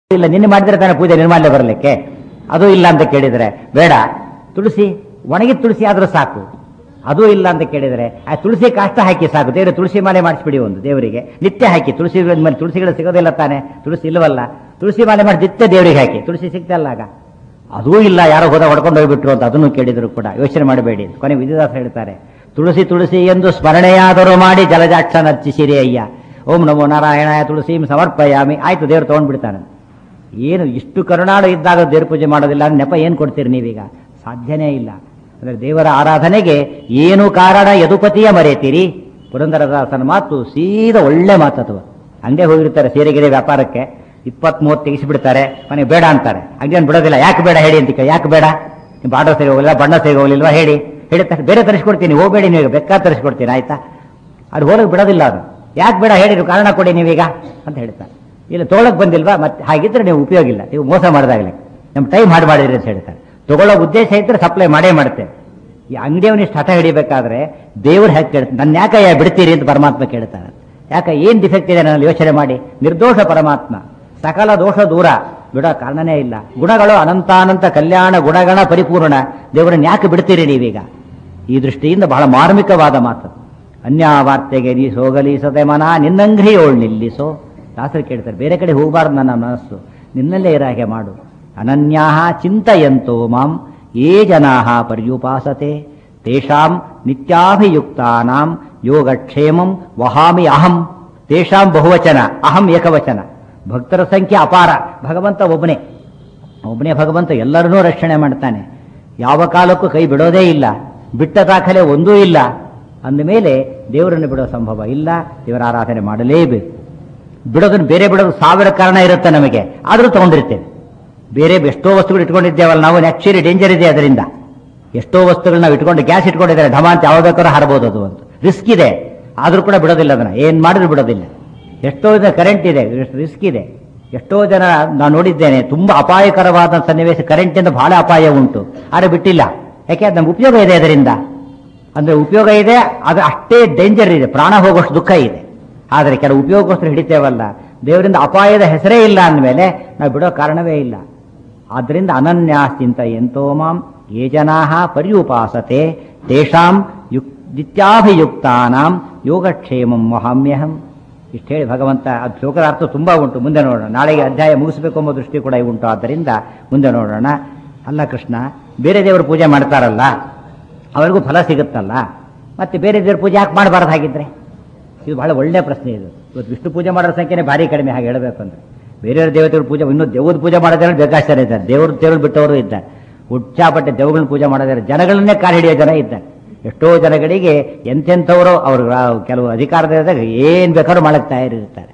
ಇಲ್ಲ ನಿನ್ನೆ ಮಾಡಿದ್ರೆ ತಾನೇ ಪೂಜೆ ನಿರ್ಮಾಲ್ಯ ಬರಲಿಕ್ಕೆ ಅದು ಇಲ್ಲ ಅಂತ ಕೇಳಿದರೆ ಬೇಡ ತುಳಸಿ ಒಣಗಿದ ತುಳಸಿ ಆದ್ರೂ ಸಾಕು ಅದು ಇಲ್ಲ ಅಂತ ಕೇಳಿದರೆ ಆ ತುಳಸಿ ಕಾಷ್ಟ ಹಾಕಿ ಸಾಕು ದೇವ್ರ ತುಳಸಿ ಮಾಲೆ ಮಾಡಿಸ್ಬಿಡಿ ಒಂದು ದೇವರಿಗೆ ನಿತ್ಯ ಹಾಕಿ ತುಳಸಿ ಮೇಲೆ ತುಳಸಿಗಳು ಸಿಗೋದಿಲ್ಲ ತಾನೆ ತುಳಸಿ ಇಲ್ಲವಲ್ಲ ತುಳಸಿ ಮಾಲೆ ಮಾಡಿ ನಿತ್ಯ ದೇವರಿಗೆ ಹಾಕಿ ತುಳಸಿ ಸಿಗ್ತಲ್ಲ ಆಗ ಅದೂ ಇಲ್ಲ ಯಾರೋ ಹೋದ ಹೊಡ್ಕೊಂಡು ಹೋಗ್ಬಿಟ್ರು ಅಂತ ಅದನ್ನು ಕೇಳಿದ್ರು ಕೂಡ ಯೋಚನೆ ಮಾಡಬೇಡಿ ಕೊನೆ ವಿದ್ಯುದಾಸ ಹೇಳ್ತಾರೆ ತುಳಸಿ ತುಳಸಿ ಎಂದು ಸ್ಮರಣೆಯಾದರೂ ಮಾಡಿ ಜಲಜಾಕ್ಷ ನರ್ಚಿಸಿರಿ ಅಯ್ಯ ಓಂ ನಮೋ ನಾರಾಯಣ ತುಳಸೀಂ ಸಮರ್ಪಯಾಮಿ ಆಯ್ತು ದೇವ್ರು ತಗೊಂಡ್ಬಿಡ್ತಾನೆ ಏನು ಇಷ್ಟು ಕರುಣಾಳು ಇದ್ದಾಗ ದೇವ್ರ ಪೂಜೆ ಮಾಡೋದಿಲ್ಲ ಅಂದ್ರೆ ನೆಪ ಏನು ಕೊಡ್ತೀರಿ ನೀವೀಗ ಸಾಧ್ಯನೇ ಇಲ್ಲ ಅಂದ್ರೆ ದೇವರ ಆರಾಧನೆಗೆ ಏನು ಕಾರಣ ಯದುಪತಿಯ ಮರೆತೀರಿ ಪುರಂದರದಾಸನ ಮಾತು ಸೀದಾ ಒಳ್ಳೆ ಮಾತದು ಹಂಗೆ ಹೋಗಿರ್ತಾರೆ ಸೀರೆಗೆರೆ ವ್ಯಾಪಾರಕ್ಕೆ ಇಪ್ಪತ್ತ್ ಮೂವತ್ತು ತೆಗಿಸಿಬಿಡ್ತಾರೆ ಮನೆಗೆ ಬೇಡ ಅಂತಾರೆ ಹಂಗೆ ಬಿಡೋದಿಲ್ಲ ಯಾಕೆ ಬೇಡ ಹೇಳಿ ಅಂತ ಕೇಳಿ, ಯಾಕೆ ಬೇಡ ನೀವು ಬಾರ್ಡರ್ ಸರಿ ಹೋಗಲಿಲ್ಲ ಬಣ್ಣ ಸರಿ ಹೋಗಲಿಲ್ವಾ ಹೇಳಿ ಹೇಳಿ ತಕ್ಷಣ ಬೇರೆ ತರಿಸ್ಕೊಡ್ತೀನಿ ಹೋಗಬೇಡಿ ನೀವು ಬೇಕಾದ ತರಿಸ್ಕೊಡ್ತೀನಿ ಆಯ್ತಾ ಅದು ಹೋಗಕ್ಕೆ ಬಿಡೋದಿಲ್ಲ ಅದು ಯಾಕೆ ಬೇಡ ಹೇಳಿ ನೀವು ಕಾರಣ ಕೊಡಿ ನೀವೀಗ ಅಂತ ಹೇಳ್ತಾರೆ ಇಲ್ಲ ತೊಗೊಳಕ್ ಬಂದಿಲ್ವಾ ಮತ್ತೆ ಹಾಗಿದ್ರೆ ನೀವು ಉಪಯೋಗ ಇಲ್ಲ ನೀವು ಮೋಸ ಮಾಡಿದಾಗಲೇ ನಮ್ಮ ಟೈಮ್ ಹಾಡು ಮಾಡಿದ್ರಿ ಅಂತ ಹೇಳ್ತಾರೆ ತಗೊಳ್ಳೋ ಉದ್ದೇಶ ಇದ್ರೆ ಸಪ್ಲೈ ಮಾಡೇ ಮಾಡ್ತೇವೆ ಈ ಅಂಗಡಿಯವನಿಷ್ಟು ಹಠ ಹಿಡಿಬೇಕಾದ್ರೆ ದೇವ್ರು ಹೇಗೆ ಕೇಳ್ತಾರೆ ನನ್ನ ಯಾಕಯ್ಯ ಬಿಡ್ತೀರಿ ಅಂತ ಪರಮಾತ್ಮ ಕೇಳ್ತಾರೆ ಯಾಕೆ ಏನ್ ಡಿಫೆಕ್ಟ್ ಇದೆ ನನ್ನಲ್ಲಿ ಯೋಚನೆ ಮಾಡಿ ನಿರ್ದೋಷ ಪರಮಾತ್ಮ ಸಕಲ ದೋಷ ದೂರ ಬಿಡೋ ಕಾರಣನೇ ಇಲ್ಲ ಗುಣಗಳು ಅನಂತಾನಂತ ಕಲ್ಯಾಣ ಗುಣಗಣ ಪರಿಪೂರ್ಣ ದೇವರನ್ನ ಯಾಕೆ ಬಿಡ್ತೀರಿ ನೀವೀಗ ಈ ದೃಷ್ಟಿಯಿಂದ ಬಹಳ ಮಾರ್ಮಿಕವಾದ ಮಾತು ಅನ್ಯಾವಾರ್ತೆಗೆ ನೀ ಸೋಗಲೀಸದೆ ಮನ ನಿನ್ನಂಗ್ರಿಯೋಳ್ ನಿಲ್ಲಿಸೋ ದಾಸರು ಕೇಳ್ತಾರೆ ಬೇರೆ ಕಡೆ ಹೋಗಬಾರ್ದು ನನ್ನ ಮನಸ್ಸು ನಿನ್ನಲ್ಲೇ ಇರ ಹಾಗೆ ಮಾಡು ಅನನ್ಯಾಹ ಚಿಂತಯಂತೋ ಮಾಂ ಯೇ ಜನಾಹ ಪರ್ಯುಪಾಸತೆ ತೇಷಾಂ ನಿತ್ಯಾಭಿಯುಕ್ತಾನಾಂ ಯೋಗಕ್ಷೇಮಂ ವಹಾಮಿ ಅಹಂ ತೇಷಾಂ ಬಹುವಚನ ಅಹಂ ಏಕವಚನ ಭಕ್ತರ ಸಂಖ್ಯೆ ಅಪಾರ ಭಗವಂತ ಒಬ್ಬನೇ ಒಬ್ಬನೇ ಭಗವಂತ ಎಲ್ಲರನ್ನೂ ರಕ್ಷಣೆ ಮಾಡ್ತಾನೆ ಯಾವ ಕಾಲಕ್ಕೂ ಕೈ ಬಿಡೋದೇ ಇಲ್ಲ ಬಿಟ್ಟ ದಾಖಲೆ ಒಂದೂ ಇಲ್ಲ ಅಂದಮೇಲೆ ದೇವರನ್ನು ಬಿಡೋ ಸಂಭವ ಇಲ್ಲ ದೇವರ ಆರಾಧನೆ ಮಾಡಲೇಬೇಕು ಬಿಡೋದನ್ನು ಬೇರೆ ಬಿಡೋದು ಸಾವಿರ ಕಾರಣ ಇರುತ್ತೆ ನಮಗೆ ಆದರೂ ತಗೊಂಡಿರ್ತೇವೆ ಬೇರೆ ಎಷ್ಟೋ ವಸ್ತುಗಳು ಇಟ್ಕೊಂಡಿದ್ದೇವಲ್ಲ ನಾವು ಆಕ್ಚುಲಿ ಡೇಂಜರ್ ಇದೆ ಅದರಿಂದ ಎಷ್ಟೋ ವಸ್ತುಗಳು ನಾವು ಇಟ್ಕೊಂಡು ಗ್ಯಾಸ್ ಇಟ್ಕೊಂಡಿದ್ದಾರೆ ಢಮ ಅಂತ ಯಾವ ಬೇಕಾದ್ರೂ ಹರಬಹುದು ಅದು ಅಂತ ರಿಸ್ಕ್ ಇದೆ ಆದರೂ ಕೂಡ ಬಿಡೋದಿಲ್ಲ ಅದನ್ನ ಏನ್ ಮಾಡಿದ್ರು ಬಿಡೋದಿಲ್ಲ ಎಷ್ಟೋ ಜನ ಕರೆಂಟ್ ಇದೆ ರಿಸ್ಕ್ ಇದೆ ಎಷ್ಟೋ ಜನ ನಾನು ನೋಡಿದ್ದೇನೆ ತುಂಬಾ ಅಪಾಯಕರವಾದ ಸನ್ನಿವೇಶ ಕರೆಂಟಿಂದ ಬಹಳ ಅಪಾಯ ಉಂಟು ಆದರೆ ಬಿಟ್ಟಿಲ್ಲ ಯಾಕೆ ಅದು ನಮ್ಗೆ ಉಪಯೋಗ ಇದೆ ಅದರಿಂದ ಅಂದ್ರೆ ಉಪಯೋಗ ಇದೆ ಅದು ಅಷ್ಟೇ ಡೇಂಜರ್ ಇದೆ ಪ್ರಾಣ ಹೋಗೋಷ್ಟು ದುಃಖ ಇದೆ ಆದರೆ ಕೆಲವು ಉಪಯೋಗಕ್ಕೋಸ್ಕರ ಹಿಡಿತೇವಲ್ಲ ದೇವರಿಂದ ಅಪಾಯದ ಹೆಸರೇ ಇಲ್ಲ ಅಂದಮೇಲೆ ನಾವು ಬಿಡೋ ಕಾರಣವೇ ಇಲ್ಲ ಆದ್ರಿಂದ ಅನನ್ಯಾಶ್ಚಿಂತ ಎಂತೋ ಮಾಂ ಯೇ ಜನಾ ಪರ್ಯುಪಾಸತೆ ತೇಷಾಂ ಯುಕ್ ನಿತ್ಯಾಭಿಯುಕ್ತಾನಾಂ ಯೋಗಕ್ಷೇಮಂ ಮಹಾಮ್ಯಹಂ ಇಷ್ಟು ಹೇಳಿ ಭಗವಂತ ಅದು ಶ್ಲೋಕದ ಅರ್ಥ ತುಂಬಾ ಉಂಟು ಮುಂದೆ ನೋಡೋಣ ನಾಳೆಗೆ ಅಧ್ಯಾಯ ಮುಗಿಸಬೇಕು ಎಂಬ ದೃಷ್ಟಿ ಕೂಡ ಉಂಟು ಆದ್ದರಿಂದ ಮುಂದೆ ನೋಡೋಣ ಅಲ್ಲ ಕೃಷ್ಣ ಬೇರೆ ದೇವರು ಪೂಜೆ ಮಾಡ್ತಾರಲ್ಲ ಅವರಿಗೂ ಫಲ ಸಿಗುತ್ತಲ್ಲ ಮತ್ತೆ ಬೇರೆ ದೇವ್ರ ಪೂಜೆ ಯಾಕೆ ಮಾಡಬಾರ್ದು ಹಾಗಿದ್ರೆ ಇದು ಬಹಳ ಒಳ್ಳೆಯ ಪ್ರಶ್ನೆ ಇದು ಇವತ್ತು ವಿಷ್ಣು ಪೂಜೆ ಮಾಡೋ ಸಂಖ್ಯೆನೇ ಭಾರಿ ಕಡಿಮೆ ಹಾಗೆ ಹೇಳಬೇಕು ಅಂದ್ರೆ ಬೇರೆಯವ್ರ ದೇವತೆಗಳ ಪೂಜೆ ಇನ್ನೂ ದೇವ್ರ ಪೂಜೆ ಮಾಡೋದ್ರೆ ಬೇಕಾಷ್ಟು ಇದ್ದಾರೆ ದೇವ್ರ ದೇವ್ರು ಬಿಟ್ಟವರು ಇದ್ದಾರೆ ಉಚ್ಚಾಪಟ್ಟೆ ದೇವಗಳನ್ನ ಪೂಜೆ ಮಾಡೋದಾರೆ ಜನಗಳನ್ನೇ ಕಾಲು ಹಿಡಿಯೋ ಜನ ಇದ್ದಾರೆ ಎಷ್ಟೋ ಜನಗಳಿಗೆ ಎಂತೆಂಥವರು ಅವರು ಕೆಲವು ಅಧಿಕಾರದಾಗ ಏನ್ ಬೇಕಾದ್ರೂ ಮಾಡಕ್ ತಯಾರಿರ್ತಾರೆ